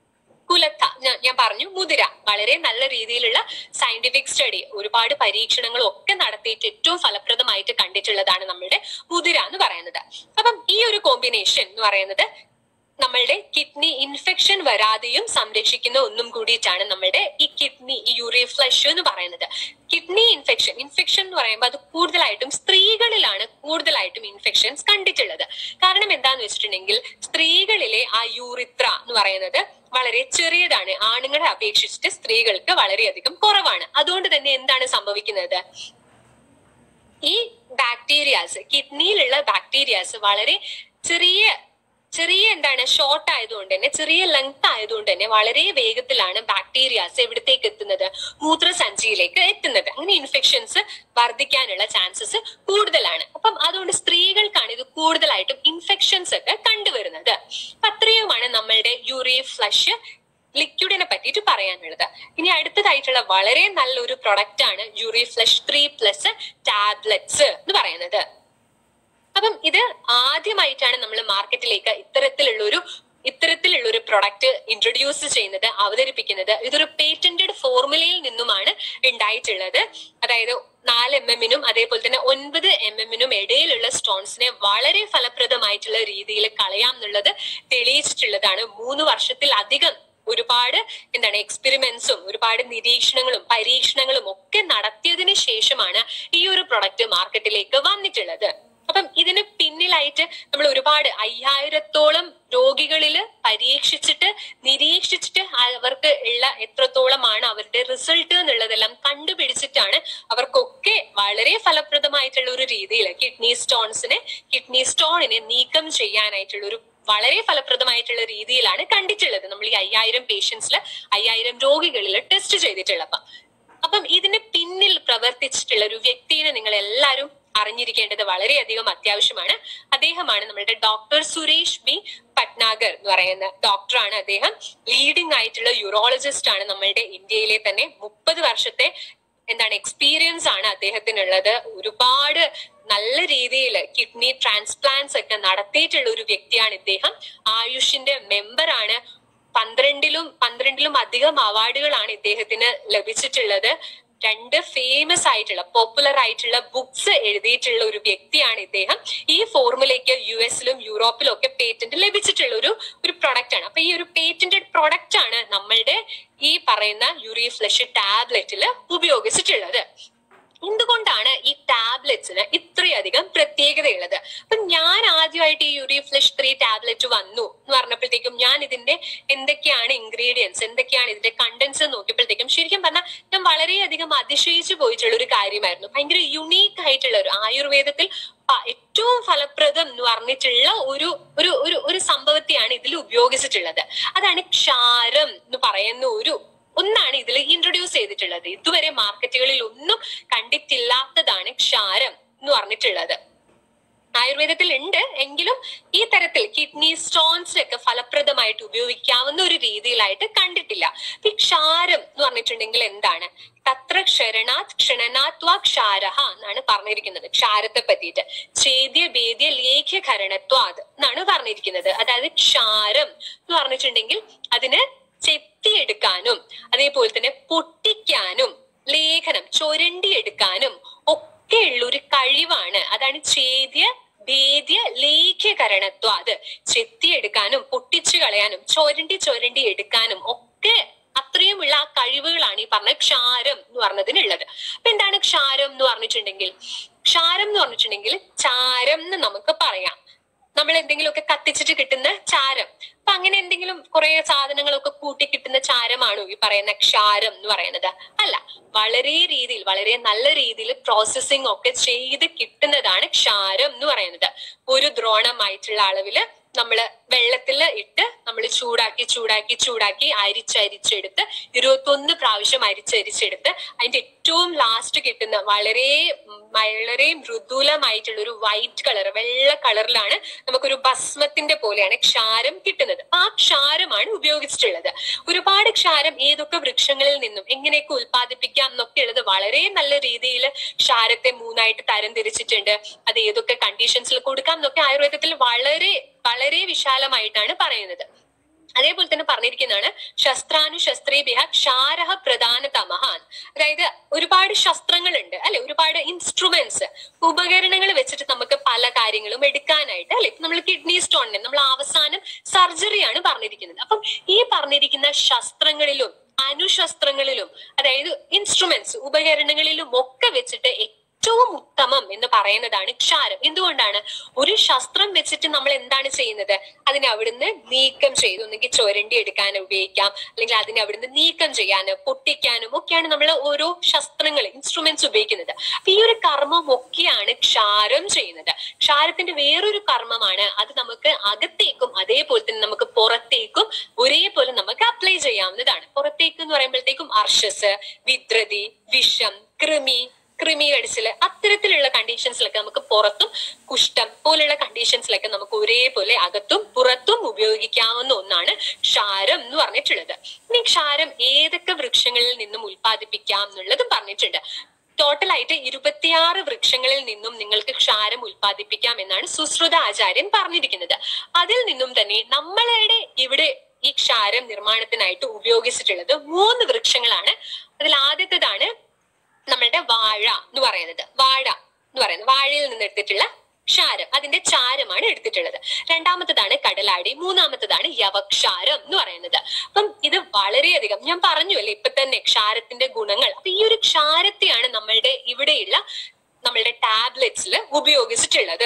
കുലത്ത ഞാൻ ഞാൻ പറഞ്ഞു മുതിര വളരെ നല്ല രീതിയിലുള്ള സയന്റിഫിക് സ്റ്റഡി ഒരുപാട് പരീക്ഷണങ്ങളും ഒക്കെ നടത്തിയിട്ട് ഏറ്റവും ഫലപ്രദമായിട്ട് കണ്ടിട്ടുള്ളതാണ് നമ്മളുടെ മുതിര എന്ന് പറയുന്നത് അപ്പം ഈ ഒരു കോമ്പിനേഷൻ എന്ന് പറയുന്നത് നമ്മളുടെ കിഡ്നി ഇൻഫെക്ഷൻ വരാതെയും സംരക്ഷിക്കുന്ന ഒന്നും കൂടിയിട്ടാണ് നമ്മളുടെ ഈ കിഡ്നി ഈ യൂറി ഫ്ലഷ് എന്ന് പറയുന്നത് കിഡ്നി ഇൻഫെക്ഷൻ ഇൻഫെക്ഷൻ എന്ന് പറയുമ്പോൾ അത് കൂടുതലായിട്ടും സ്ത്രീകളിലാണ് കൂടുതലായിട്ടും ഇൻഫെക്ഷൻസ് കണ്ടിട്ടുള്ളത് കാരണം എന്താന്ന് വെച്ചിട്ടുണ്ടെങ്കിൽ സ്ത്രീകളിലെ ആ യൂറിത്ര എന്ന് പറയുന്നത് വളരെ ചെറിയതാണ് ആണുങ്ങളെ അപേക്ഷിച്ചിട്ട് സ്ത്രീകൾക്ക് വളരെയധികം കുറവാണ് അതുകൊണ്ട് തന്നെ എന്താണ് സംഭവിക്കുന്നത് ഈ ബാക്ടീരിയാസ് കിഡ്നിയിലുള്ള ബാക്ടീരിയാസ് വളരെ ചെറിയ ചെറിയ എന്താണ് ഷോർട്ട് ആയതുകൊണ്ട് തന്നെ ചെറിയ ലെങ്ത് ആയതുകൊണ്ട് തന്നെ വളരെ വേഗത്തിലാണ് ബാക്ടീരിയാസ് എവിടത്തേക്ക് എത്തുന്നത് മൂത്രസഞ്ചിയിലേക്ക് എത്തുന്നത് അങ്ങനെ ഇൻഫെക്ഷൻസ് വർദ്ധിക്കാനുള്ള ചാൻസസ് കൂടുതലാണ് അപ്പം അതുകൊണ്ട് സ്ത്രീകൾക്കാണ് ഇത് കൂടുതലായിട്ടും ഇൻഫെക്ഷൻസ് ഒക്കെ കണ്ടുവരുന്നത് അപ്പൊ അത്രയുമാണ് നമ്മളുടെ യൂറി ഫ്ലഷ് ലിക്വിഡിനെ പറ്റിയിട്ട് പറയാനുള്ളത് ഇനി അടുത്തതായിട്ടുള്ള വളരെ നല്ലൊരു പ്രൊഡക്റ്റ് ആണ് uri flush three plus tablets എന്ന് പറയുന്നത് അപ്പം ഇത് ആദ്യമായിട്ടാണ് നമ്മൾ മാർക്കറ്റിലേക്ക് ഇത്തരത്തിലുള്ള ഒരു ഇത്തരത്തിലുള്ള ഒരു പ്രൊഡക്റ്റ് ഇൻട്രൊഡ്യൂസ് ചെയ്യുന്നത് അവതരിപ്പിക്കുന്നത് ഇതൊരു പേറ്റന്റഡ് ഫോർമുലയിൽ നിന്നുമാണ് ഉണ്ടായിട്ടുള്ളത് അതായത് നാല് എം എമ്മിനും അതേപോലെ തന്നെ ഒൻപത് എം എമ്മിനും ഇടയിലുള്ള സ്റ്റോൺസിനെ വളരെ ഫലപ്രദമായിട്ടുള്ള രീതിയിൽ കളയാം എന്നുള്ളത് തെളിയിച്ചിട്ടുള്ളതാണ് മൂന്ന് വർഷത്തിലധികം ഒരുപാട് എന്താണ് എക്സ്പെരിമെന്റ്സും ഒരുപാട് നിരീക്ഷണങ്ങളും പരീക്ഷണങ്ങളും ഒക്കെ നടത്തിയതിന് ശേഷമാണ് ഈ ഒരു പ്രൊഡക്റ്റ് മാർക്കറ്റിലേക്ക് വന്നിട്ടുള്ളത് അപ്പം ഇതിന് പിന്നിലായിട്ട് നമ്മൾ ഒരുപാട് അയ്യായിരത്തോളം രോഗികളില് പരീക്ഷിച്ചിട്ട് നിരീക്ഷിച്ചിട്ട് അവർക്ക് ഉള്ള എത്രത്തോളമാണ് അവരുടെ റിസൾട്ട് എന്നുള്ളതെല്ലാം കണ്ടുപിടിച്ചിട്ടാണ് അവർക്കൊക്കെ വളരെ ഫലപ്രദമായിട്ടുള്ള ഒരു രീതിയിൽ കിഡ്നി സ്റ്റോൺസിനെ കിഡ്നി സ്റ്റോണിനെ നീക്കം ചെയ്യാനായിട്ടുള്ള ഒരു വളരെ ഫലപ്രദമായിട്ടുള്ള രീതിയിലാണ് കണ്ടിട്ടുള്ളത് നമ്മൾ ഈ അയ്യായിരം പേഷ്യൻസിൽ അയ്യായിരം രോഗികളിൽ ടെസ്റ്റ് ചെയ്തിട്ടുള്ളത് അപ്പം ഇതിന് പിന്നിൽ പ്രവർത്തിച്ചിട്ടുള്ള ഒരു വ്യക്തിയെ നിങ്ങൾ എല്ലാവരും അറിഞ്ഞിരിക്കേണ്ടത് വളരെയധികം അത്യാവശ്യമാണ് അദ്ദേഹമാണ് നമ്മളുടെ ഡോക്ടർ സുരേഷ് ബി പട്നാഗർ എന്ന് പറയുന്ന ഡോക്ടറാണ് അദ്ദേഹം ലീഡിംഗ് ആയിട്ടുള്ള യൂറോളജിസ്റ്റ് ആണ് നമ്മളുടെ ഇന്ത്യയിലെ തന്നെ മുപ്പത് വർഷത്തെ എന്താണ് എക്സ്പീരിയൻസ് ആണ് അദ്ദേഹത്തിനുള്ളത് ഒരുപാട് നല്ല രീതിയിൽ കിഡ്നി ട്രാൻസ്പ്ലാന്റ്സ് ഒക്കെ നടത്തിയിട്ടുള്ള ഒരു വ്യക്തിയാണ് ഇദ്ദേഹം ആയുഷിന്റെ മെമ്പറാണ് പന്ത്രണ്ടിലും പന്ത്രണ്ടിലും അധികം അവാർഡുകളാണ് ഇദ്ദേഹത്തിന് ലഭിച്ചിട്ടുള്ളത് രണ്ട് ഫേമസ് ആയിട്ടുള്ള പോപ്പുലർ ആയിട്ടുള്ള ബുക്സ് എഴുതിയിട്ടുള്ള ഒരു വ്യക്തിയാണ് ഇദ്ദേഹം ഈ ഫോർമുലയ്ക്ക് യു എസിലും യൂറോപ്പിലും ഒക്കെ പേറ്റന്റ് ലഭിച്ചിട്ടുള്ള ഒരു ഒരു പ്രൊഡക്റ്റ് ആണ് അപ്പൊ ഈ ഒരു പേറ്റന്റഡ് പ്രൊഡക്റ്റ് ആണ് നമ്മളുടെ ഈ പറയുന്ന യൂറി ഫ്ലഷ് ടാബ്ലറ്റിൽ ഉപയോഗിച്ചിട്ടുള്ളത് എന്തുകൊണ്ടാണ് ഈ ടാബ്ലറ്റ്സിന് ഇത്രയധികം പ്രത്യേകതയുള്ളത് അപ്പൊ ഞാൻ ആദ്യമായിട്ട് ഈ യൂറി ഫ്ലഷ് ത്രീ ടാബ്ലറ്റ് വന്നു എന്ന് പറഞ്ഞപ്പോഴത്തേക്കും ഞാൻ ഇതിന്റെ എന്തൊക്കെയാണ് ഇൻഗ്രീഡിയൻസ് എന്തൊക്കെയാണ് ഇതിന്റെ കണ്ടൻസ് നോക്കിയപ്പോഴത്തേക്കും ശരിക്കും പറഞ്ഞാൽ ഞാൻ വളരെയധികം അതിശയിച്ചു പോയിട്ടുള്ള ഒരു കാര്യമായിരുന്നു ഭയങ്കര യുണീക്ക് ആയിട്ടുള്ള ഒരു ആയുർവേദത്തിൽ പ- ഏറ്റവും ഫലപ്രദം എന്ന് പറഞ്ഞിട്ടുള്ള ഒരു ഒരു ഒരു ഒരു സംഭവത്തെയാണ് ഇതിൽ ഉപയോഗിച്ചിട്ടുള്ളത് അതാണ് ക്ഷാരം എന്ന് പറയുന്ന ഒരു ഒന്നാണ് ഇതിൽ ഇൻട്രൊഡ്യൂസ് ചെയ്തിട്ടുള്ളത് ഇതുവരെ മാർക്കറ്റുകളിൽ ഒന്നും കണ്ടിട്ടില്ലാത്തതാണ് ക്ഷാരം എന്ന് പറഞ്ഞിട്ടുള്ളത് ആയുർവേദത്തിൽ ഉണ്ട് എങ്കിലും ഈ തരത്തിൽ കിഡ്നി സ്റ്റോൺസിനൊക്കെ ഫലപ്രദമായിട്ട് ഉപയോഗിക്കാവുന്ന ഒരു രീതിയിലായിട്ട് കണ്ടിട്ടില്ല അപ്പൊ ഈ ക്ഷാരം എന്ന് പറഞ്ഞിട്ടുണ്ടെങ്കിൽ എന്താണ് തത്ര ക്ഷരണാത് ക്ഷണനാത്വ ക്ഷാരഹ എന്നാണ് പറഞ്ഞിരിക്കുന്നത് ക്ഷാരത്തെ പറ്റിയിട്ട് ഛേദ്യ ഭേദ്യ ലേഖ്യകരണത്വാത് എന്നാണ് പറഞ്ഞിരിക്കുന്നത് അതായത് ക്ഷാരം എന്ന് പറഞ്ഞിട്ടുണ്ടെങ്കിൽ അതിന് ചെത്തിയെടുക്കാനും അതേപോലെ തന്നെ പൊട്ടിക്കാനും ലേഖനം ചൊരണ്ടിയെടുക്കാനും ഒക്കെയുള്ള ഒരു കഴിവാണ് അതാണ് ഛേദ്യ ഭേദ്യ ലേഖ്യകരണത്വ അത് ചെത്തിയെടുക്കാനും പൊട്ടിച്ചു കളയാനും ചൊരണ്ടി ചൊരണ്ടി എടുക്കാനും ഒക്കെ അത്രയുമുള്ള ആ കഴിവുകളാണ് ഈ പറഞ്ഞ ക്ഷാരം എന്ന് പറഞ്ഞതിനുള്ളത് അപ്പൊ എന്താണ് ക്ഷാരം എന്ന് പറഞ്ഞിട്ടുണ്ടെങ്കിൽ ക്ഷാരം എന്ന് പറഞ്ഞിട്ടുണ്ടെങ്കിൽ ചാരം എന്ന് നമുക്ക് പറയാം നമ്മൾ എന്തെങ്കിലുമൊക്കെ കത്തിച്ചിട്ട് കിട്ടുന്ന ചാരം അപ്പൊ അങ്ങനെ എന്തെങ്കിലും കുറെ സാധനങ്ങളൊക്കെ കൂട്ടി കിട്ടുന്ന ചാരമാണോ ഈ പറയുന്ന ക്ഷാരം എന്ന് പറയുന്നത് അല്ല വളരെ രീതിയിൽ വളരെ നല്ല രീതിയിൽ പ്രോസസ്സിംഗ് ഒക്കെ ചെയ്ത് കിട്ടുന്നതാണ് ക്ഷാരം എന്ന് പറയുന്നത് ഒരു ദ്രോണമായിട്ടുള്ള അളവില് നമ്മള് വെള്ളത്തിൽ ഇട്ട് നമ്മൾ ചൂടാക്കി ചൂടാക്കി ചൂടാക്കി അരിച്ചരിച്ചെടുത്ത് ഇരുപത്തൊന്ന് പ്രാവശ്യം അരിച്ചരിച്ചെടുത്ത് അതിന്റെ ഏറ്റവും ലാസ്റ്റ് കിട്ടുന്ന വളരെ ഉം, വളരെ മൃദുലമായിട്ടുള്ള ഒരു വൈറ്റ് കളർ വെള്ള കളറിലാണ് നമുക്കൊരു ഭസ്മത്തിന്റെ പോലെയാണ് ക്ഷാരം കിട്ടുന്നത് ആ ക്ഷാരമാണ് ഉപയോഗിച്ചിട്ടുള്ളത് ഒരുപാട് ക്ഷാരം ഏതൊക്കെ വൃക്ഷങ്ങളിൽ നിന്നും എങ്ങനെയൊക്കെ ഉൽപ്പാദിപ്പിക്കാം എന്നൊക്കെ ഉള്ളത് വളരെ നല്ല രീതിയിൽ ക്ഷാരത്തെ മൂന്നായിട്ട് തരം തിരിച്ചിട്ടുണ്ട് അത് ഏതൊക്കെ കണ്ടീഷൻസിൽ കൊടുക്കാം എന്നൊക്കെ ആയുർവേദത്തിൽ വളരെ വളരെ വിശാലമായിട്ടാണ് പറയുന്നത് അതേപോലെ തന്നെ പറഞ്ഞിരിക്കുന്നതാണ് ശസ്ത്രാനു ശസ്ത്രേഭ്യ ക്ഷാരഹ പ്രധാന തമഹാൻ അതായത് ഒരുപാട് ശസ്ത്രങ്ങളുണ്ട് അല്ലെ ഒരുപാട് ഇൻസ്ട്രുമെന്റ്സ് ഉപകരണങ്ങൾ വെച്ചിട്ട് നമുക്ക് പല കാര്യങ്ങളും എടുക്കാനായിട്ട് അല്ലെ നമ്മൾ കിഡ്നി സ്റ്റോണിനെ നമ്മൾ അവസാനം സർജറിയാണ് പറഞ്ഞിരിക്കുന്നത് അപ്പം ഈ പറഞ്ഞിരിക്കുന്ന ശസ്ത്രങ്ങളിലും അനുശസ്ത്രങ്ങളിലും അതായത് ഇൻസ്ട്രുമെന്റ്സ് ഉപകരണങ്ങളിലും ഒക്കെ വെച്ചിട്ട് ഏറ്റവും ഉത്തമം എന്ന് പറയുന്നതാണ് ക്ഷാരം എന്തുകൊണ്ടാണ് ഒരു ശസ്ത്രം വെച്ചിട്ട് നമ്മൾ എന്താണ് ചെയ്യുന്നത് അതിനെ അവിടുന്ന് നീക്കം ചെയ്ത് ഒന്നെങ്കിൽ ചുരണ്ടി എടുക്കാൻ ഉപയോഗിക്കാം അല്ലെങ്കിൽ അതിനെ അവിടുന്ന് നീക്കം ചെയ്യാനും പൊട്ടിക്കാനും ഒക്കെയാണ് നമ്മൾ ഓരോ ശസ്ത്രങ്ങൾ ഇൻസ്ട്രുമെന്റ്സ് ഉപയോഗിക്കുന്നത് അപ്പൊ ഈ ഒരു കർമ്മം ഒക്കെയാണ് ക്ഷാരം ചെയ്യുന്നത് ക്ഷാരത്തിന്റെ വേറൊരു കർമ്മമാണ് അത് നമുക്ക് അകത്തേക്കും അതേപോലെ തന്നെ നമുക്ക് പുറത്തേക്കും ഒരേപോലെ നമുക്ക് അപ്ലൈ ചെയ്യാവുന്നതാണ് പുറത്തേക്ക് എന്ന് പറയുമ്പോഴത്തേക്കും അർഷസ് വിദ്രതി വിഷം കൃമി കൃമി കടിച്ചില് അത്തരത്തിലുള്ള കണ്ടീഷൻസിലൊക്കെ നമുക്ക് പുറത്തും കുഷ്ഠം പോലെയുള്ള കണ്ടീഷൻസിലൊക്കെ നമുക്ക് ഒരേപോലെ അകത്തും പുറത്തും ഉപയോഗിക്കാവുന്ന ഒന്നാണ് ക്ഷാരം എന്ന് പറഞ്ഞിട്ടുള്ളത് ഇനി ക്ഷാരം ഏതൊക്കെ വൃക്ഷങ്ങളിൽ നിന്നും ഉൽപ്പാദിപ്പിക്കാം എന്നുള്ളതും പറഞ്ഞിട്ടുണ്ട് ടോട്ടലായിട്ട് ഇരുപത്തിയാറ് വൃക്ഷങ്ങളിൽ നിന്നും നിങ്ങൾക്ക് ക്ഷാരം ഉൽപ്പാദിപ്പിക്കാം എന്നാണ് സുശ്രുത ആചാര്യൻ പറഞ്ഞിരിക്കുന്നത് അതിൽ നിന്നും തന്നെ നമ്മളുടെ ഇവിടെ ഈ ക്ഷാരം നിർമ്മാണത്തിനായിട്ട് ഉപയോഗിച്ചിട്ടുള്ളത് മൂന്ന് വൃക്ഷങ്ങളാണ് അതിൽ ആദ്യത്തേതാണ് നമ്മളുടെ വാഴ എന്ന് പറയുന്നത് വാഴ എന്ന് പറയുന്നത് വാഴയിൽ നിന്ന് എടുത്തിട്ടുള്ള ക്ഷാരം അതിന്റെ ചാരമാണ് എടുത്തിട്ടുള്ളത് രണ്ടാമത്തതാണ് കടലാടി മൂന്നാമത്തതാണ് യവക്ഷാരം എന്ന് പറയുന്നത് അപ്പം ഇത് വളരെയധികം ഞാൻ പറഞ്ഞു അല്ലേ ഇപ്പൊ തന്നെ ക്ഷാരത്തിന്റെ ഗുണങ്ങൾ അപ്പൊ ഈ ഒരു ക്ഷാരത്തെയാണ് നമ്മളുടെ ഇവിടെയുള്ള നമ്മളുടെ ടാബ്ലറ്റ്സിൽ ഉപയോഗിച്ചിട്ടുള്ളത്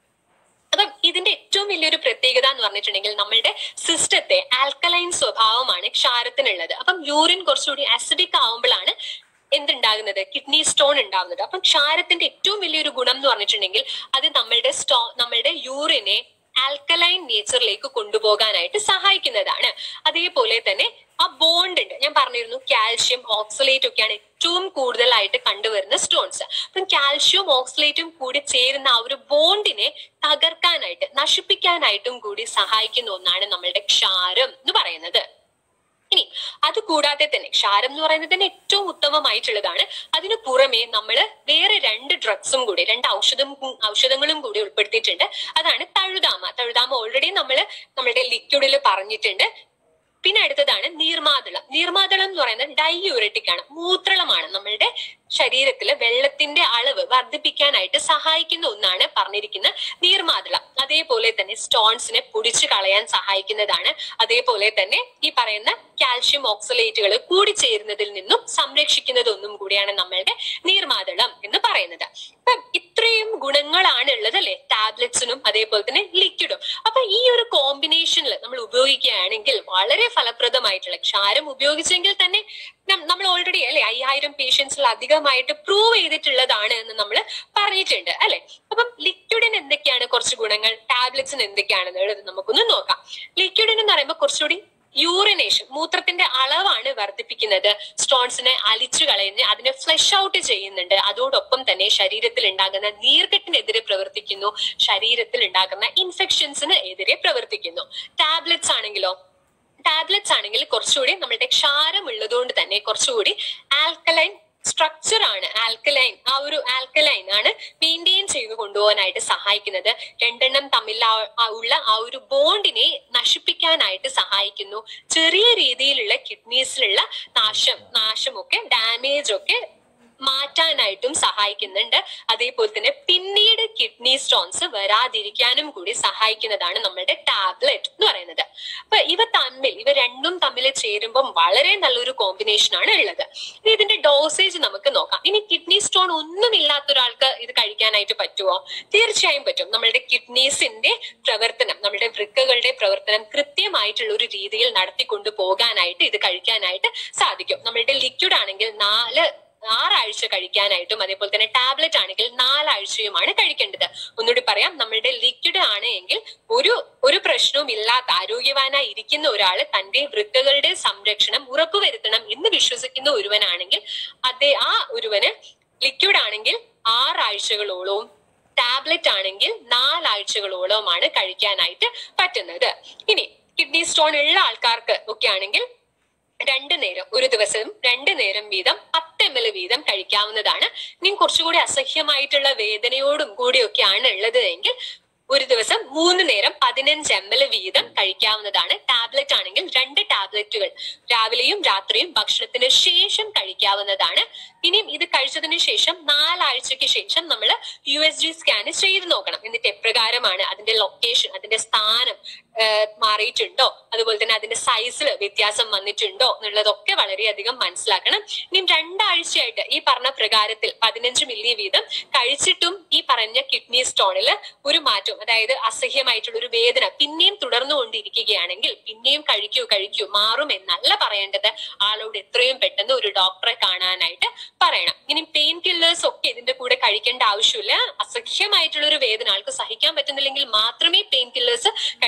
അപ്പം ഇതിന്റെ ഏറ്റവും വലിയൊരു പ്രത്യേകത എന്ന് പറഞ്ഞിട്ടുണ്ടെങ്കിൽ നമ്മളുടെ സിസ്റ്റത്തെ ആൽക്കലൈൻ സ്വഭാവമാണ് ക്ഷാരത്തിനുള്ളത് അപ്പം യൂറിൻ കുറച്ചുകൂടി അസിഡിക് ആവുമ്പോഴാണ് എന്തുണ്ടാകുന്നത് കിഡ്നി സ്റ്റോൺ ഉണ്ടാകുന്നത് അപ്പം ക്ഷാരത്തിന്റെ ഏറ്റവും വലിയൊരു ഗുണം എന്ന് പറഞ്ഞിട്ടുണ്ടെങ്കിൽ അത് നമ്മളുടെ സ്റ്റോ നമ്മളുടെ യൂറിനെ ആൽക്കലൈൻ നേച്ചറിലേക്ക് കൊണ്ടുപോകാനായിട്ട് സഹായിക്കുന്നതാണ് അതേപോലെ തന്നെ ആ ബോണ്ട് ഉണ്ട് ഞാൻ പറഞ്ഞിരുന്നു കാൽഷ്യം ഓക്സലേറ്റ് ഒക്കെയാണ് ഏറ്റവും കൂടുതലായിട്ട് കണ്ടുവരുന്ന സ്റ്റോൺസ് അപ്പം കാൽഷ്യവും ഓക്സലേറ്റും കൂടി ചേരുന്ന ആ ഒരു ബോണ്ടിനെ തകർക്കാനായിട്ട് നശിപ്പിക്കാനായിട്ടും കൂടി സഹായിക്കുന്ന ഒന്നാണ് നമ്മളുടെ ക്ഷാരം എന്ന് പറയുന്നത് ഇനി അത് കൂടാതെ തന്നെ ക്ഷാരം എന്ന് പറയുന്നത് തന്നെ ഏറ്റവും ഉത്തമമായിട്ടുള്ളതാണ് അതിനു പുറമെ നമ്മൾ വേറെ രണ്ട് ഡ്രഗ്സും കൂടി രണ്ട് ഔഷധം ഔഷധങ്ങളും കൂടി ഉൾപ്പെടുത്തിയിട്ടുണ്ട് അതാണ് തഴുതാമ തഴുതാമ ഓൾറെഡി നമ്മൾ നമ്മളുടെ ലിക്വിഡിൽ പറഞ്ഞിട്ടുണ്ട് പിന്നെ അടുത്തതാണ് നീർമാതളം നീർമാതളം എന്ന് പറയുന്നത് ഡൈയൂററ്റിക് ആണ് മൂത്രളമാണ് നമ്മളുടെ ശരീരത്തില് വെള്ളത്തിന്റെ അളവ് വർദ്ധിപ്പിക്കാനായിട്ട് സഹായിക്കുന്ന ഒന്നാണ് പറഞ്ഞിരിക്കുന്ന നീർമാതളം അതേപോലെ തന്നെ സ്റ്റോൺസിനെ പൊടിച്ചു കളയാൻ സഹായിക്കുന്നതാണ് അതേപോലെ തന്നെ ഈ പറയുന്ന കാൽഷ്യം ഓക്സലേറ്റുകൾ കൂടിച്ചേരുന്നതിൽ നിന്നും സംരക്ഷിക്കുന്നത് ഒന്നും കൂടിയാണ് നമ്മളുടെ നീർമാതളം എന്ന് പറയുന്നത് അപ്പൊ ഇത്രയും ഗുണങ്ങളാണ് ഉള്ളത് അല്ലെ ടാബ്ലറ്റ്സിനും അതേപോലെ തന്നെ ലിക്വിഡും അപ്പൊ ഈ ഒരു കോമ്പിനേഷനിൽ നമ്മൾ ഉപയോഗിക്കുകയാണെങ്കിൽ വളരെ ഫലപ്രദമായിട്ടുള്ള ക്ഷാരം ഉപയോഗിച്ചെങ്കിൽ തന്നെ നം- നമ്മൾ ഓൾറെഡി അല്ലെ അയ്യായിരം പേഷ്യൻസിൽ അധികമായിട്ട് പ്രൂവ് ചെയ്തിട്ടുള്ളതാണ് എന്ന് നമ്മൾ പറഞ്ഞിട്ടുണ്ട് അല്ലെ അപ്പം ലിക്വിഡിന് എന്തൊക്കെയാണ് കുറച്ച് ഗുണങ്ങൾ ടാബ്ലറ്റ്സിന് എന്തൊക്കെയാണെന്നുള്ളത് നമുക്കൊന്ന് നോക്കാം ലിക്വിഡിന് എന്ന് പറയുമ്പോൾ കുറച്ചുകൂടി യൂറിനേഷൻ മൂത്രത്തിന്റെ അളവാണ് വർദ്ധിപ്പിക്കുന്നത് സ്റ്റോൺസിനെ അലിച്ചു കളയുന്ന അതിനെ ഫ്ലഷ് ഔട്ട് ചെയ്യുന്നുണ്ട് അതോടൊപ്പം തന്നെ ശരീരത്തിൽ ഉണ്ടാകുന്ന നീർക്കെട്ടിനെതിരെ പ്രവർത്തിക്കുന്നു ശരീരത്തിൽ ഉണ്ടാകുന്ന ഇൻഫെക്ഷൻസിന് എതിരെ പ്രവർത്തിക്കുന്നു ടാബ്ലറ്റ്സ് ആണെങ്കിലോ ടാബ്ലറ്റ്സ് ആണെങ്കിൽ കുറച്ചുകൂടി നമ്മളുടെ ക്ഷാരം ഉള്ളതുകൊണ്ട് തന്നെ കുറച്ചുകൂടി ആൽക്കലൈൻ സ്ട്രക്ചർ ആണ് ആൽക്കലൈൻ ആ ഒരു ആൽക്കലൈൻ ആണ് മെയിൻറ്റെയിൻ ചെയ്ത് കൊണ്ടുപോകാനായിട്ട് സഹായിക്കുന്നത് രണ്ടെണ്ണം തമ്മിൽ ആ- ആ ഉള്ള ആ ഒരു ബോണ്ടിനെ നശിപ്പിക്കാനായിട്ട് സഹായിക്കുന്നു ചെറിയ രീതിയിലുള്ള കിഡ്നീസിലുള്ള നാശം നാശമൊക്കെ ഡാമേജ് ഒക്കെ മാറ്റാനായിട്ടും സഹായിക്കുന്നുണ്ട് അതേപോലെ തന്നെ പിന്നീട് കിഡ്നി സ്റ്റോൺസ് വരാതിരിക്കാനും കൂടി സഹായിക്കുന്നതാണ് നമ്മളുടെ ടാബ്ലറ്റ് എന്ന് പറയുന്നത് അപ്പൊ ഇവ തമ്മിൽ ഇവ രണ്ടും തമ്മിൽ ചേരുമ്പം വളരെ നല്ലൊരു കോമ്പിനേഷൻ ആണ് ഉള്ളത് ഇനി ഇതിന്റെ ഡോസേജ് നമുക്ക് നോക്കാം ഇനി കിഡ്നി സ്റ്റോൺ ഒന്നും ഇല്ലാത്ത ഒരാൾക്ക് ഇത് കഴിക്കാനായിട്ട് പറ്റുമോ തീർച്ചയായും പറ്റും നമ്മളുടെ കിഡ്നീസിന്റെ പ്രവർത്തനം നമ്മുടെ വൃക്കകളുടെ പ്രവർത്തനം കൃത്യമായിട്ടുള്ള ഒരു രീതിയിൽ നടത്തിക്കൊണ്ടു പോകാനായിട്ട് ഇത് കഴിക്കാനായിട്ട് സാധിക്കും നമ്മളുടെ ലിക്വിഡ് ആണെങ്കിൽ നാല് ആറാഴ്ച കഴിക്കാനായിട്ടും അതേപോലെ തന്നെ ടാബ്ലറ്റ് ആണെങ്കിൽ നാലാഴ്ചയുമാണ് കഴിക്കേണ്ടത് ഒന്നുകൂടി പറയാം നമ്മളുടെ ലിക്വിഡ് ആണ് എങ്കിൽ ഒരു ഒരു പ്രശ്നവും ഇല്ലാത്ത ആരോഗ്യവാനായി ഇരിക്കുന്ന ഒരാൾ തന്റെ വൃക്കകളുടെ സംരക്ഷണം ഉറപ്പുവരുത്തണം എന്ന് വിശ്വസിക്കുന്ന ഒരുവനാണെങ്കിൽ അതേ ആ ഒരുവന് ലിക്വിഡ് ആണെങ്കിൽ ആറാഴ്ചകളോളവും ടാബ്ലറ്റ് ആണെങ്കിൽ നാലാഴ്ചകളോളവുമാണ് കഴിക്കാനായിട്ട് പറ്റുന്നത് ഇനി കിഡ്നി സ്റ്റോൺ ഉള്ള ആൾക്കാർക്ക് ഒക്കെ ആണെങ്കിൽ രണ്ട് നേരം ഒരു ദിവസം രണ്ട് നേരം വീതം പത്ത് എം എൽ വീതം കഴിക്കാവുന്നതാണ് ഇനി കുറച്ചുകൂടി അസഹ്യമായിട്ടുള്ള വേദനയോടും കൂടിയൊക്കെയാണ് ഉള്ളത് എങ്കിൽ ഒരു ദിവസം മൂന്ന് നേരം പതിനഞ്ച് എം എൽ വീതം കഴിക്കാവുന്നതാണ് ടാബ്ലറ്റ് ആണെങ്കിൽ രണ്ട് ടാബ്ലറ്റുകൾ രാവിലെയും രാത്രിയും ഭക്ഷണത്തിന് ശേഷം കഴിക്കാവുന്നതാണ് ഇനിയും ഇത് കഴിച്ചതിന് ശേഷം നാലാഴ്ചയ്ക്ക് ശേഷം നമ്മൾ യു എസ് ജി സ്കാൻ ചെയ്ത് നോക്കണം എന്നിട്ട് എപ്രകാരമാണ് അതിന്റെ ലൊക്കേഷൻ അതിന്റെ സ്ഥാനം ആ, മാറിയിട്ടുണ്ടോ അതുപോലെ തന്നെ അതിന്റെ സൈസിൽ വ്യത്യാസം വന്നിട്ടുണ്ടോ എന്നുള്ളതൊക്കെ വളരെയധികം മനസ്സിലാക്കണം ഇനിയും രണ്ടാഴ്ചയായിട്ട് ഈ പറഞ്ഞ പ്രകാരത്തിൽ പതിനഞ്ച് മില്ലി വീതം കഴിച്ചിട്ടും ഈ പറഞ്ഞ കിഡ്നി സ്റ്റോണിൽ ഒരു മാറ്റവും അതായത് അസഹ്യമായിട്ടുള്ള ഒരു വേദന പിന്നെയും തുടർന്നുകൊണ്ടിരിക്കുകയാണെങ്കിൽ പിന്നെയും കഴിക്കൂ കഴിക്കൂ മാറും എന്നല്ല പറയേണ്ടത് ആളോട് എത്രയും പെട്ടെന്ന് ഒരു ഡോക്ടറെ കാണാനായിട്ട് പറയണം ഇനി പെയിൻ കില്ലേഴ്സ് ഒക്കെ ഇതിന്റെ കൂടെ കഴിക്കേണ്ട ആവശ്യമില്ല അസഹ്യമായിട്ടുള്ള ഒരു വേദന ആൾക്ക് സഹിക്കാൻ പറ്റുന്നില്ലെങ്കിൽ മാത്രമേ പെയിൻ കില്ലേഴ്സ് കഴിക്കേണ്ട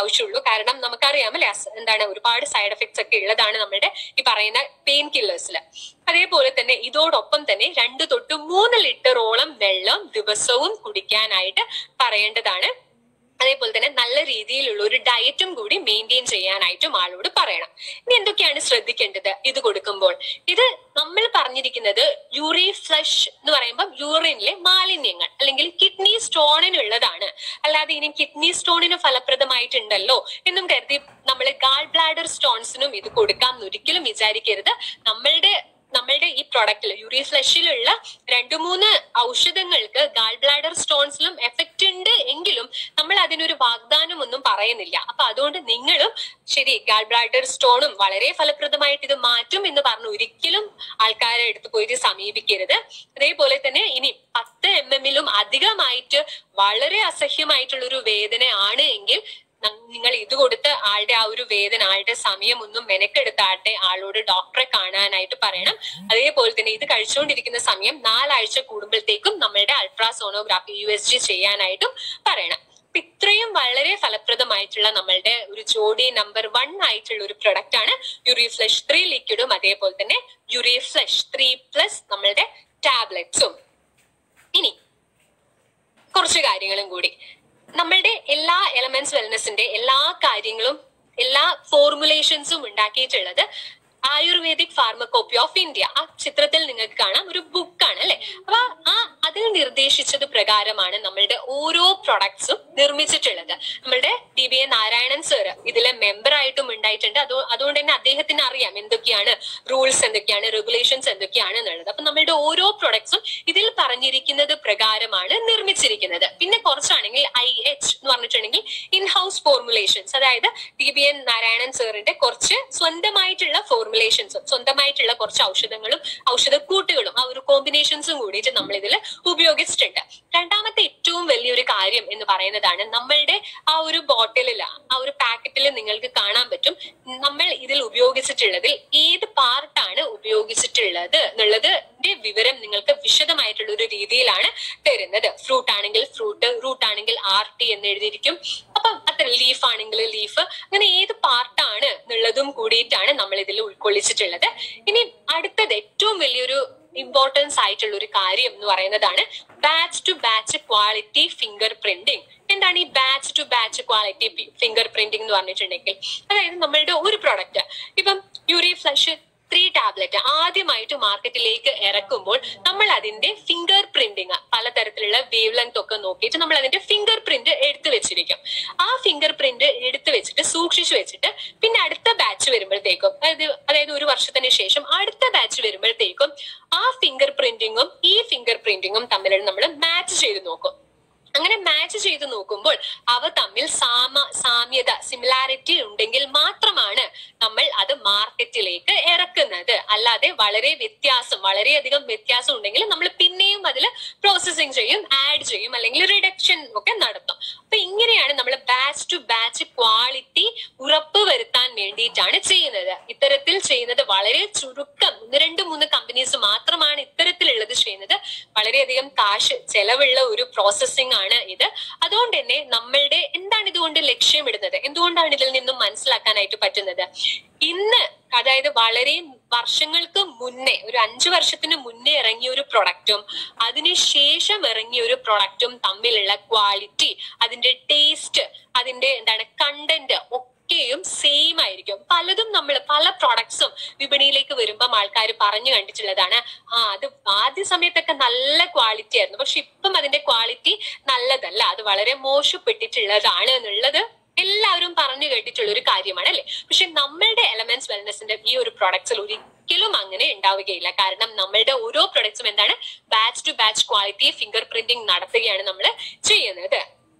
ആവശ്യമുള്ളൂ കാരണം നമുക്കറിയാം അല്ലെ അസ്- എന്താണ് ഒരുപാട് സൈഡ് എഫക്ട്സ് ഒക്കെ ഉള്ളതാണ് നമ്മുടെ ഈ പറയുന്ന പെയിൻ കില്ലേഴ്സിൽ അതേപോലെ തന്നെ ഇതോടൊപ്പം തന്നെ രണ്ട് തൊട്ട് മൂന്ന് ലിറ്ററോളം വെള്ളം ദിവസവും കുടിക്കാനായിട്ട് പറയേണ്ടതാണ് അതേപോലെ തന്നെ നല്ല രീതിയിലുള്ള ഒരു ഡയറ്റും കൂടി മെയിൻറ്റെയിൻ ചെയ്യാനായിട്ടും ആളോട് പറയണം ഇനി എന്തൊക്കെയാണ് ശ്രദ്ധിക്കേണ്ടത് ഇത് കൊടുക്കുമ്പോൾ ഇത് നമ്മൾ പറഞ്ഞിരിക്കുന്നത് യൂറി ഫ്ലഷ് എന്ന് പറയുമ്പോൾ യൂറിനിലെ മാലിന്യങ്ങൾ അല്ലെങ്കിൽ കിഡ്നി സ്റ്റോണിനുള്ളതാണ് അല്ലാതെ ഇനി കിഡ്നി സ്റ്റോണിന് ഫലപ്രദമായിട്ടുണ്ടല്ലോ എന്നും കരുതി നമ്മൾ ഗാൾ ബ്ലാഡർ സ്റ്റോൺസിനും ഇത് കൊടുക്കാം എന്ന് ഒരിക്കലും വിചാരിക്കരുത് നമ്മളുടെ നമ്മളുടെ ഈ പ്രൊഡക്റ്റിൽ യൂറി ഫ്ലഷിലുള്ള രണ്ടു മൂന്ന് ഔഷധങ്ങൾക്ക് ഗാൾ ബ്ലാഡർ സ്റ്റോൺസിലും എഫക്റ്റ് ഉണ്ട് എങ്കിലും നമ്മൾ അതിനൊരു വാഗ്ദാനം ഒന്നും പറയുന്നില്ല അപ്പൊ അതുകൊണ്ട് നിങ്ങളും ശരി ഗാൾ ബ്ലാഡർ സ്റ്റോണും വളരെ ഫലപ്രദമായിട്ട് ഇത് മാറ്റും എന്ന് പറഞ്ഞു ഒരിക്കലും ആൾക്കാരെ അടുത്ത് പോയിട്ട് സമീപിക്കരുത് അതേപോലെ തന്നെ ഇനി പത്ത് എം എമ്മിലും അധികമായിട്ട് വളരെ അസഹ്യമായിട്ടുള്ള ഒരു വേദന ആണ് എങ്കിൽ ന- നിങ്ങൾ ഇത് കൊടുത്ത് ആളുടെ ആ ഒരു വേദന ആളുടെ സമയം ഒന്നും മെനക്കെടുത്താട്ടെ ആളോട് ഡോക്ടറെ കാണാനായിട്ട് പറയണം അതേപോലെ തന്നെ ഇത് കഴിച്ചുകൊണ്ടിരിക്കുന്ന സമയം നാലാഴ്ച കൂടുമ്പോഴത്തേക്കും നമ്മളുടെ അൾട്രാസോണോഗ്രാഫി യു എസ് ജി ചെയ്യാനായിട്ടും പറയണം അപ്പൊ ഇത്രയും വളരെ ഫലപ്രദമായിട്ടുള്ള നമ്മളുടെ ഒരു ജോഡി നമ്പർ വൺ ആയിട്ടുള്ള ഒരു പ്രൊഡക്റ്റ് ആണ് യുറി ഫ്ലഷ് ത്രീ ലിക്വിഡും അതേപോലെ തന്നെ യുറി ഫ്ലഷ് ത്രീ പ്ലസ് നമ്മളുടെ ടാബ്ലറ്റ്സും ഇനി കുറച്ച് കാര്യങ്ങളും കൂടി നമ്മളുടെ എല്ലാ എലമെന്റ്സ് വെൽനെസിന്റെ എല്ലാ കാര്യങ്ങളും എല്ലാ ഫോർമുലേഷൻസും ഉണ്ടാക്കിയിട്ടുള്ളത് ആയുർവേദിക് ഫാർമക്കോപ്പി ഓഫ് ഇന്ത്യ ആ ചിത്രത്തിൽ നിങ്ങൾക്ക് കാണാം ഒരു ബുക്കാണ് അല്ലെ അപ്പൊ ആ അതിൽ നിർദ്ദേശിച്ചത് പ്രകാരമാണ് നമ്മളുടെ ഓരോ പ്രൊഡക്ട്സും നിർമ്മിച്ചിട്ടുള്ളത് നമ്മളുടെ D B A Narayanan sir ഇതിലെ മെമ്പർ ആയിട്ടും ഉണ്ടായിട്ടുണ്ട് അതോ അതുകൊണ്ട് തന്നെ അദ്ദേഹത്തിന് അറിയാം എന്തൊക്കെയാണ് റൂൾസ് എന്തൊക്കെയാണ് റെഗുലേഷൻസ് എന്തൊക്കെയാണ് എന്നുള്ളത് അപ്പൊ നമ്മളുടെ ഓരോ പ്രൊഡക്ട്സും ഇതിൽ പറഞ്ഞിരിക്കുന്നത് പ്രകാരമാണ് നിർമ്മിച്ചിരിക്കുന്നത് പിന്നെ കുറച്ചാണെങ്കിൽ ഐ എച്ച് എന്ന് പറഞ്ഞിട്ടുണ്ടെങ്കിൽ ഇൻ ഹൗസ് ഫോർമുലേഷൻസ് അതായത് ഡി ബി എൻ നാരായണൻ സാറിന്റെ കുറച്ച് സ്വന്തമായിട്ടുള്ള ഫോർമുലേഷൻസും സ്വന്തമായിട്ടുള്ള കുറച്ച് ഔഷധങ്ങളും ഔഷധക്കൂട്ടുകളും ആ ഒരു കോമ്പിനേഷൻസും കൂടിയിട്ട് നമ്മൾ ഇതിൽ ഉപയോഗിച്ചിട്ടുണ്ട് രണ്ടാമത്തെ ഏറ്റവും വലിയൊരു കാര്യം എന്ന് പറയുന്നതാണ് നമ്മളുടെ ആ ഒരു ബോട്ടിലിൽ ആ ഒരു പാക്കറ്റിൽ നിങ്ങൾക്ക് കാണാൻ പറ്റും നമ്മൾ ഇതിൽ ഉപയോഗിച്ചിട്ടുള്ളതിൽ ഏത് പാർട്ടാണ് ഉപയോഗിച്ചിട്ടുള്ളത് എന്നുള്ളതിന്റെ വിവരം നിങ്ങൾക്ക് വിശദമായിട്ടുള്ള ഒരു രീതിയിലാണ് തരുന്നത് ഫ്രൂട്ട് ആണെങ്കിൽ ഫ്രൂട്ട് റൂട്ട് ആണെങ്കിൽ ആർ ടി എന്ന് എഴുതിയിരിക്കും അപ്പം അത്ര ലീഫ് ആണെങ്കിൽ ലീഫ് അങ്ങനെ ഏത് പാർട്ടാണ് എന്നുള്ളതും കൂടിയിട്ടാണ് നമ്മൾ ഇതിൽ ഉൾക്കൊള്ളിച്ചിട്ടുള്ളത് ഇനി അടുത്തത് ഏറ്റവും വലിയൊരു ഇമ്പോർട്ടൻസ് ആയിട്ടുള്ള ഒരു കാര്യം എന്ന് പറയുന്നതാണ് batch to batch quality finger printing എന്താണ് ഈ batch to batch quality finger printing എന്ന് പറഞ്ഞിട്ടുണ്ടെങ്കിൽ അതായത് നമ്മളുടെ ഒരു പ്രോഡക്റ്റ് ഇപ്പം യൂറി ഫ്ലഷ് ത്രീ ടാബ്ലറ്റ് ആദ്യമായിട്ട് മാർക്കറ്റിലേക്ക് ഇറക്കുമ്പോൾ നമ്മൾ അതിന്റെ ഫിംഗർ പ്രിന്റിങ് പലതരത്തിലുള്ള വേവ് ലെങ്ത് ഒക്കെ നോക്കിയിട്ട് നമ്മൾ അതിന്റെ ഫിംഗർ പ്രിന്റ് എടുത്തു വെച്ചിരിക്കും ആ ഫിംഗർ പ്രിന്റ് എടുത്തു വെച്ചിട്ട് സൂക്ഷിച്ചു വെച്ചിട്ട് പിന്നെ അടുത്ത ബാച്ച് വരുമ്പോഴത്തേക്കും അതായത് അതായത് ഒരു വർഷത്തിന് ശേഷം അടുത്ത ബാച്ച് വരുമ്പോഴത്തേക്കും ആ ഫിംഗർ പ്രിന്റിങ്ങും ഈ ഫിംഗർ പ്രിന്റിങ്ങും തമ്മിൽ നമ്മൾ മാച്ച് ചെയ്ത് നോക്കും അങ്ങനെ മാച്ച് ചെയ്ത് നോക്കുമ്പോൾ അവ തമ്മിൽ സാമ സാമ്യത സിമിലാരിറ്റി ഉണ്ടെങ്കിൽ മാത്രമാണ് നമ്മൾ അത് മാർക്കറ്റിലേക്ക് ഇറക്കുന്നത് അല്ലാതെ വളരെ വ്യത്യാസം വളരെയധികം വ്യത്യാസം ഉണ്ടെങ്കിൽ നമ്മൾ പിന്നെയും അതിൽ പ്രോസസ്സിങ് ചെയ്യും ആഡ് ചെയ്യും അല്ലെങ്കിൽ റിഡക്ഷൻ ഒക്കെ നടത്തും അപ്പൊ ഇങ്ങനെയാണ് നമ്മൾ ബാച്ച് ടു ബാച്ച് ക്വാളിറ്റി ഉറപ്പ് വരുത്താൻ വേണ്ടിയിട്ടാണ് ചെയ്യുന്നത് ഇത്തരത്തിൽ ചെയ്യുന്നത് വളരെ ചുരുക്കം ഒന്ന് രണ്ട് മൂന്ന് കമ്പനീസ് മാത്രമാണ് ഇത്തരത്തിലുള്ളത് ചെയ്യുന്നത് വളരെയധികം കാശ് ചെലവുള്ള ഒരു പ്രോസസ്സിംഗ് ആണ് ഇത് അതുകൊണ്ട് തന്നെ നമ്മളുടെ എന്താണ് ഇതുകൊണ്ട് ലക്ഷ്യമിടുന്നത് എന്തുകൊണ്ടാണ് ഇതിൽ നിന്നും മനസ്സിലാക്കാനായിട്ട് പറ്റുന്നത് ഇന്ന് അതായത് വളരെ വർഷങ്ങൾക്ക് മുന്നേ ഒരു അഞ്ചു വർഷത്തിന് മുന്നേ ഇറങ്ങിയ ഒരു പ്രൊഡക്റ്റും അതിനുശേഷം ഇറങ്ങിയ ഒരു പ്രൊഡക്റ്റും തമ്മിലുള്ള ക്വാളിറ്റി അതിന്റെ ടേസ്റ്റ് അതിന്റെ എന്താണ് കണ്ടന്റ് ഒക്കെയും സെയിം ആയിരിക്കും പലതും നമ്മൾ പല പ്രൊഡക്ട്സും വിപണിയിലേക്ക് വരുമ്പം ആൾക്കാർ പറഞ്ഞു കണ്ടിട്ടുള്ളതാണ് ആ അത് ആദ്യ സമയത്തൊക്കെ നല്ല ക്വാളിറ്റി ആയിരുന്നു പക്ഷെ ഇപ്പം അതിന്റെ ക്വാളിറ്റി നല്ലതല്ല അത് വളരെ മോശപ്പെട്ടിട്ടുള്ളതാണ് എന്നുള്ളത് എല്ലാവരും പറഞ്ഞു കേട്ടിട്ടുള്ള ഒരു കാര്യമാണ് അല്ലെ പക്ഷെ നമ്മളുടെ എലമെന്റ്സ് വെൽനെസിന്റെ ഈ ഒരു പ്രൊഡക്ട്സിൽ ഒരിക്കലും അങ്ങനെ ഉണ്ടാവുകയില്ല കാരണം നമ്മളുടെ ഓരോ പ്രൊഡക്ട്സും എന്താണ് batch to batch quality finger printing നടത്തുകയാണ് നമ്മൾ ചെയ്യുന്നത്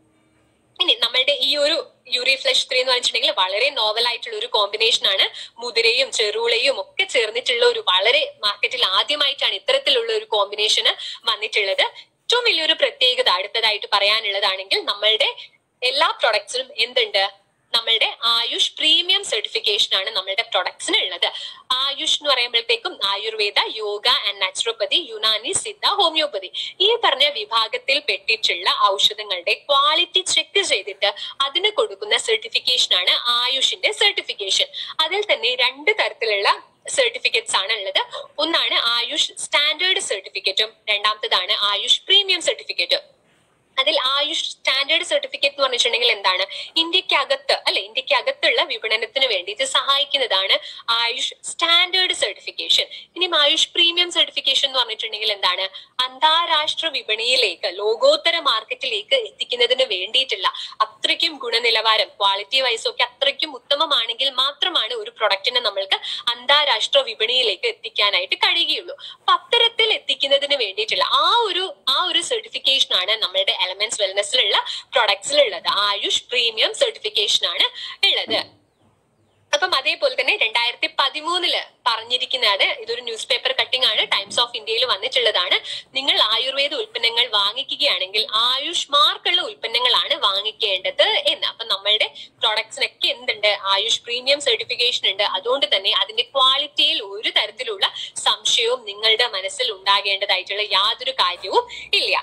ഇനി നമ്മളുടെ ഈ ഒരു യൂറി ഫ്ലഷ് ത്രീ എന്ന് പറഞ്ഞിട്ടുണ്ടെങ്കിൽ വളരെ നോവൽ ആയിട്ടുള്ള ഒരു കോമ്പിനേഷൻ ആണ് മുതിരയും ചെറുളയും ഒക്കെ ചേർന്നിട്ടുള്ള ഒരു വളരെ മാർക്കറ്റിൽ ആദ്യമായിട്ടാണ് ഇത്തരത്തിലുള്ള ഒരു കോമ്പിനേഷന് വന്നിട്ടുള്ളത് ഏറ്റവും വലിയൊരു പ്രത്യേകത അടുത്തതായിട്ട് പറയാനുള്ളതാണെങ്കിൽ നമ്മളുടെ എല്ലാ പ്രൊഡക്ട്സിലും എന്തുണ്ട് നമ്മളുടെ ആയുഷ് പ്രീമിയം സർട്ടിഫിക്കേഷൻ ആണ് നമ്മളുടെ പ്രൊഡക്ട്സിന് ഉള്ളത് ആയുഷ് എന്ന് പറയുമ്പോഴത്തേക്കും Ayurveda yoga and naturopathy Unani Siddha homeopathy ഈ പറഞ്ഞ വിഭാഗത്തിൽ പെട്ടിട്ടുള്ള ഔഷധങ്ങളുടെ ക്വാളിറ്റി ചെക്ക് ചെയ്തിട്ട് അതിന് കൊടുക്കുന്ന സർട്ടിഫിക്കേഷൻ ആണ് ആയുഷിന്റെ സർട്ടിഫിക്കേഷൻ അതിൽ തന്നെ രണ്ട് തരത്തിലുള്ള സർട്ടിഫിക്കറ്റ്സ് ആണ് ഉള്ളത് ഒന്നാണ് ആയുഷ് സ്റ്റാൻഡേർഡ് സർട്ടിഫിക്കറ്റും രണ്ടാമത്തതാണ് ആയുഷ് പ്രീമിയം സർട്ടിഫിക്കറ്റും അതിൽ ആയുഷ് സ്റ്റാൻഡേർഡ് സർട്ടിഫിക്കറ്റ് എന്ന് പറഞ്ഞിട്ടുണ്ടെങ്കിൽ എന്താണ് ഇന്ത്യക്കകത്ത് അല്ലെ ഇന്ത്യക്കകത്തുള്ള വിപണനത്തിന് വേണ്ടിയിട്ട് സഹായിക്കുന്നതാണ് ആയുഷ് സ്റ്റാൻഡേർഡ് സർട്ടിഫിക്കേഷൻ ഇനി ആയുഷ് പ്രീമിയം സർട്ടിഫിക്കേഷൻ എന്ന് പറഞ്ഞിട്ടുണ്ടെങ്കിൽ എന്താണ് അന്താരാഷ്ട്ര വിപണിയിലേക്ക് ലോകോത്തര മാർക്കറ്റിലേക്ക് എത്തിക്കുന്നതിന് വേണ്ടിയിട്ടുള്ള അത്രയ്ക്കും ഗുണനിലവാരം ക്വാളിറ്റി വൈസ് ഒക്കെ അത്രയ്ക്കും ഉത്തമമാണെങ്കിൽ മാത്രമാണ് ഒരു പ്രൊഡക്റ്റിനെ നമ്മൾക്ക് അന്താരാഷ്ട്ര വിപണിയിലേക്ക് എത്തിക്കാനായിട്ട് കഴിയുകയുള്ളൂ അപ്പൊ അത്തരത്തിൽ എത്തിക്കുന്നതിന് വേണ്ടിയിട്ടുള്ള ആ ഒരു ആ ഒരു സർട്ടിഫിക്കേഷൻ ആണ് നമ്മളുടെ എലമെന്റ്സ് വെൽനെസ്സിലുള്ള പ്രൊഡക്ട്സിലുള്ളത് ആയുഷ് പ്രീമിയം സർട്ടിഫിക്കേഷൻ ആണ് ഉള്ളത് അപ്പം അതേപോലെ തന്നെ രണ്ടായിരത്തി പതിമൂന്നില് പറഞ്ഞിരിക്കുന്നതാണ് ഇതൊരു ന്യൂസ് പേപ്പർ കട്ടിംഗ് ആണ് ടൈംസ് ഓഫ് ഇന്ത്യയിൽ വന്നിട്ടുള്ളതാണ് നിങ്ങൾ ആയുർവേദ ഉൽപ്പന്നങ്ങൾ വാങ്ങിക്കുകയാണെങ്കിൽ ആയുഷ് മാർക്കുള്ള ഉൽപ്പന്നങ്ങളാണ് വാങ്ങിക്കേണ്ടത് എന്ന് അപ്പൊ നമ്മളുടെ പ്രോഡക്ട്സിനൊക്കെ എന്തുണ്ട് ആയുഷ് പ്രീമിയം സർട്ടിഫിക്കേഷൻ ഉണ്ട് അതുകൊണ്ട് തന്നെ അതിന്റെ ക്വാളിറ്റിയിൽ ഒരു തരത്തിലുള്ള സംശയവും നിങ്ങളുടെ മനസ്സിൽ ഉണ്ടാകേണ്ടതായിട്ടുള്ള യാതൊരു കാര്യവും ഇല്ല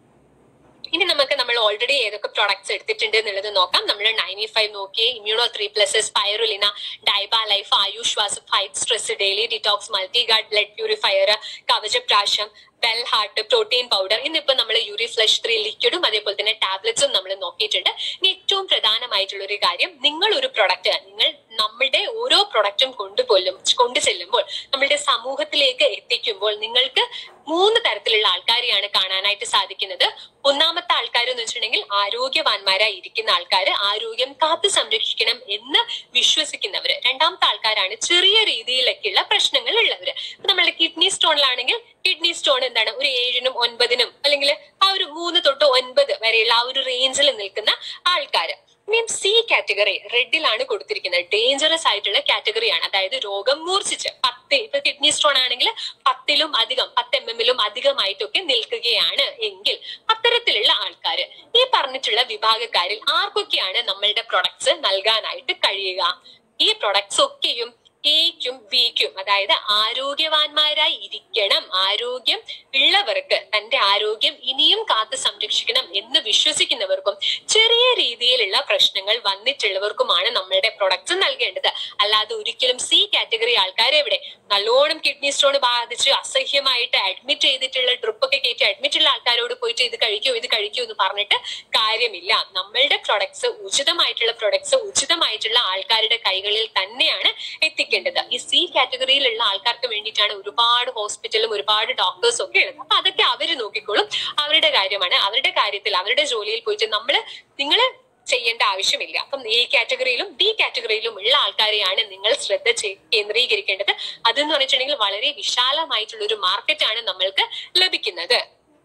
ഇനി നമുക്ക് നമ്മൾ ഓൾറെഡി ഏതൊക്കെ പ്രോഡക്ട്സ് എടുത്തിട്ടുണ്ട് എന്നുള്ളത് നോക്കാം നമ്മൾ നയൻറ്റി ഫൈവ് നോക്കിയേ ഇമ്മ്യൂണോ ത്രീ പ്ലസ് സ്പൈറുലിന ഡൈബ ലൈഫ് ആയുഷ് വാസ് fight stress daily detox multi guard blood purifier കവചപ്രാശം വെൽ ഹാർട്ട് പ്രോട്ടീൻ പൗഡർ ഇന്നിപ്പോ നമ്മൾ യൂറി ഫ്ലഷ് ത്രീ ലിക്വിഡും അതേപോലെ തന്നെ ടാബ്ലറ്റ്സും നമ്മൾ നോക്കിയിട്ടുണ്ട് ഇനി ഏറ്റവും പ്രധാനമായിട്ടുള്ള ഒരു കാര്യം നിങ്ങൾ ഒരു പ്രൊഡക്റ്റ് നിങ്ങൾ നമ്മുടെ ഓരോ പ്രൊഡക്റ്റും കൊണ്ടുപോലും കൊണ്ടു ചെല്ലുമ്പോൾ നമ്മളുടെ സമൂഹത്തിലേക്ക് എത്തിക്കുമ്പോൾ നിങ്ങൾക്ക് മൂന്ന് തരത്തിലുള്ള ആൾക്കാരെയാണ് കാണാനായിട്ട് സാധിക്കുന്നത് ഒന്നാമത്തെ ആൾക്കാർ എന്ന് വെച്ചിട്ടുണ്ടെങ്കിൽ ആരോഗ്യവാന്മാരായി ഇരിക്കുന്ന ആൾക്കാർ ആരോഗ്യം കാത്തു സംരക്ഷിക്കണം എന്ന് വിശ്വസിക്കുന്നവര് രണ്ടാമത്തെ ആൾക്കാരാണ് ചെറിയ രീതിയിലൊക്കെയുള്ള പ്രശ്നങ്ങൾ ഉള്ളവര് ഇപ്പൊ നമ്മളുടെ കിഡ്നി സ്റ്റോണിലാണെങ്കിൽ കിഡ്നി സ്റ്റോൺ എന്താണ് ഒരു ഏഴിനും ഒൻപതിനും അല്ലെങ്കിൽ ആ ഒരു മൂന്ന് തൊട്ട് ഒൻപത് വരെയുള്ള ആ ഒരു റേഞ്ചിൽ നിൽക്കുന്ന ആൾക്കാര് ഇനിയും സി കാറ്റഗറി റെഡിലാണ് കൊടുത്തിരിക്കുന്നത് ഡേഞ്ചറസ് ആയിട്ടുള്ള കാറ്റഗറിയാണ് അതായത് രോഗം മൂർച്ഛിച്ച് പത്ത് ഇപ്പൊ കിഡ്നി സ്റ്റോൺ ആണെങ്കിൽ പത്തിലും അധികം പത്ത് എം എമ്മിലും അധികമായിട്ടൊക്കെ നിൽക്കുകയാണ് എങ്കിൽ അത്തരത്തിലുള്ള ആൾക്കാര് ഈ പറഞ്ഞിട്ടുള്ള വിഭാഗക്കാരിൽ ആർക്കൊക്കെയാണ് നമ്മളുടെ പ്രൊഡക്ട്സ് നൽകാനായിട്ട് കഴിയുക ഈ പ്രൊഡക്ട്സ് ഒക്കെയും എക്കും ബിക്കും അതായത് ആരോഗ്യവാന്മാരായി ഇരിക്കണം ആരോഗ്യം ഉള്ളവർക്ക് തന്റെ ആരോഗ്യം ഇനിയും കാത്തു സംരക്ഷിക്കണം എന്ന് വിശ്വസിക്കുന്നവർക്കും ചെറിയ രീതിയിലുള്ള പ്രശ്നങ്ങൾ വന്നിട്ടുള്ളവർക്കുമാണ് നമ്മളുടെ പ്രൊഡക്ട്സ് നൽകേണ്ടത് അല്ലാതെ ഒരിക്കലും സി കാറ്റഗറി ആൾക്കാരെ ഇവിടെ നല്ലോണം കിഡ്നി സ്റ്റോൺ ബാധിച്ച് അസഹ്യമായിട്ട് അഡ്മിറ്റ് ചെയ്തിട്ടുള്ള ഡ്രിപ്പ് ഒക്കെ കയറ്റി അഡ്മിറ്റ് ഉള്ള ആൾക്കാരോട് പോയിട്ട് ഇത് കഴിക്കൂ ഇത് കഴിക്കൂ എന്ന് പറഞ്ഞിട്ട് കാര്യമില്ല നമ്മളുടെ പ്രൊഡക്ട്സ് ഉചിതമായിട്ടുള്ള പ്രൊഡക്ട്സ് ഉചിതമായിട്ടുള്ള ആൾക്കാരുടെ കൈകളിൽ തന്നെയാണ് എത്തിക്കേണ്ടത് ഈ സി കാറ്റഗറിയിലുള്ള ആൾക്കാർക്ക് വേണ്ടിയിട്ടാണ് ഒരുപാട് ഹോസ്പിറ്റലും ഒരുപാട് ഡോക്ടേഴ്സും ഒക്കെ ഉള്ളത് അപ്പൊ അതൊക്കെ അവര് നോക്കിക്കോളും അവരുടെ കാര്യമാണ് അവരുടെ കാര്യത്തിൽ അവരുടെ ജോലിയിൽ പോയിട്ട് നമ്മള് നിങ്ങള് ചെയ്യേണ്ട ആവശ്യമില്ല അപ്പം എ കാറ്റഗറിയിലും ബി കാറ്റഗറിയിലും ഉള്ള ആൾക്കാരെയാണ് നിങ്ങൾ ശ്രദ്ധ ചെയ്- കേന്ദ്രീകരിക്കേണ്ടത് അതെന്ന് പറഞ്ഞിട്ടുണ്ടെങ്കിൽ വളരെ വിശാലമായിട്ടുള്ള ഒരു മാർക്കറ്റാണ് നമ്മൾക്ക് ലഭിക്കുന്നത്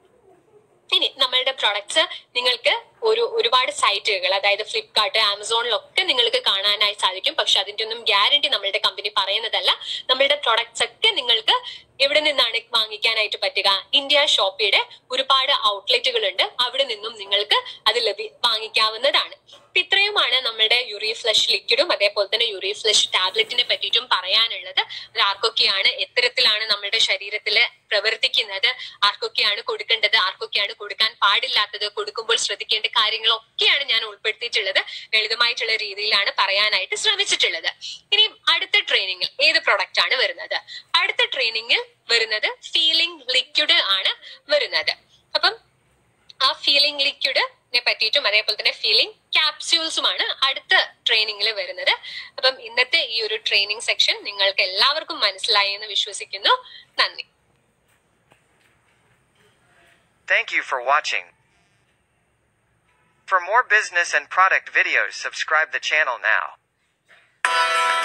ഇനി നമ്മളുടെ പ്രൊഡക്ട്സ് നിങ്ങൾക്ക് ഒരു ഒരുപാട് സൈറ്റുകൾ അതായത് ഫ്ലിപ്കാർട്ട് ആമസോണിലൊക്കെ നിങ്ങൾക്ക് കാണാനായി സാധിക്കും പക്ഷെ അതിന്റെ ഒന്നും ഗ്യാരണ്ടി നമ്മളുടെ കമ്പനി പറയുന്നതല്ല നമ്മളുടെ പ്രൊഡക്ട്സ് ഒക്കെ നിങ്ങൾക്ക് എവിടെ നിന്നാണ് വാങ്ങിക്കാനായിട്ട് പറ്റുക ഇന്ത്യ ഷോപ്പിയുടെ ഒരുപാട് ഔട്ട്ലെറ്റുകൾ ഉണ്ട് അവിടെ നിന്നും നിങ്ങൾക്ക് അത് ലഭി വാങ്ങിക്കാവുന്നതാണ് അപ്പൊ ഇത്രയുമാണ് നമ്മളുടെ യൂറി ഫ്ലഷ് ലിക്വിഡും അതേപോലെ തന്നെ യൂറി ഫ്ലഷ് ടാബ്ലറ്റിനെ പറ്റിയിട്ടും പറയാനുള്ളത് അത് ആർക്കൊക്കെയാണ് എത്തരത്തിലാണ് നമ്മുടെ ശരീരത്തില് പ്രവർത്തിക്കുന്നത് ആർക്കൊക്കെയാണ് കൊടുക്കേണ്ടത് ആർക്കൊക്കെയാണ് കൊടുക്കാൻ പാടില്ലാത്തത് കൊടുക്കുമ്പോൾ ശ്രദ്ധിക്കേണ്ട കാര്യങ്ങളൊക്കെയാണ് ഞാൻ ഉൾപ്പെടുത്തിയിട്ടുള്ളത് ലളിതമായിട്ടുള്ള രീതിയിലാണ് പറയാനായിട്ട് ശ്രമിച്ചിട്ടുള്ളത് ഇനി അടുത്ത ട്രെയിനിങ്ങിൽ ഏത് പ്രൊഡക്റ്റ് ആണ് വരുന്നത് അടുത്ത ട്രെയിനിങ്ങിൽ വരുന്നത് ഫീലിംഗ് ലിക്വിഡ് ആണ് വരുന്നത് അപ്പം ആ ഫീലിംഗ് ലിക്വിഡിനെ പറ്റിയിട്ടും അതേപോലെ തന്നെ ഫീലിംഗ് ക്യാപ്സ്യൂൾസുമാണ് അടുത്ത ട്രെയിനിങ്ങിൽ വരുന്നത് അപ്പം ഇന്നത്തെ ഈ ഒരു ട്രെയിനിങ് സെക്ഷൻ നിങ്ങൾക്ക് എല്ലാവർക്കും മനസ്സിലായി എന്ന് വിശ്വസിക്കുന്നു നന്ദി Thank you for watching. For more business and product videos subscribe the channel now.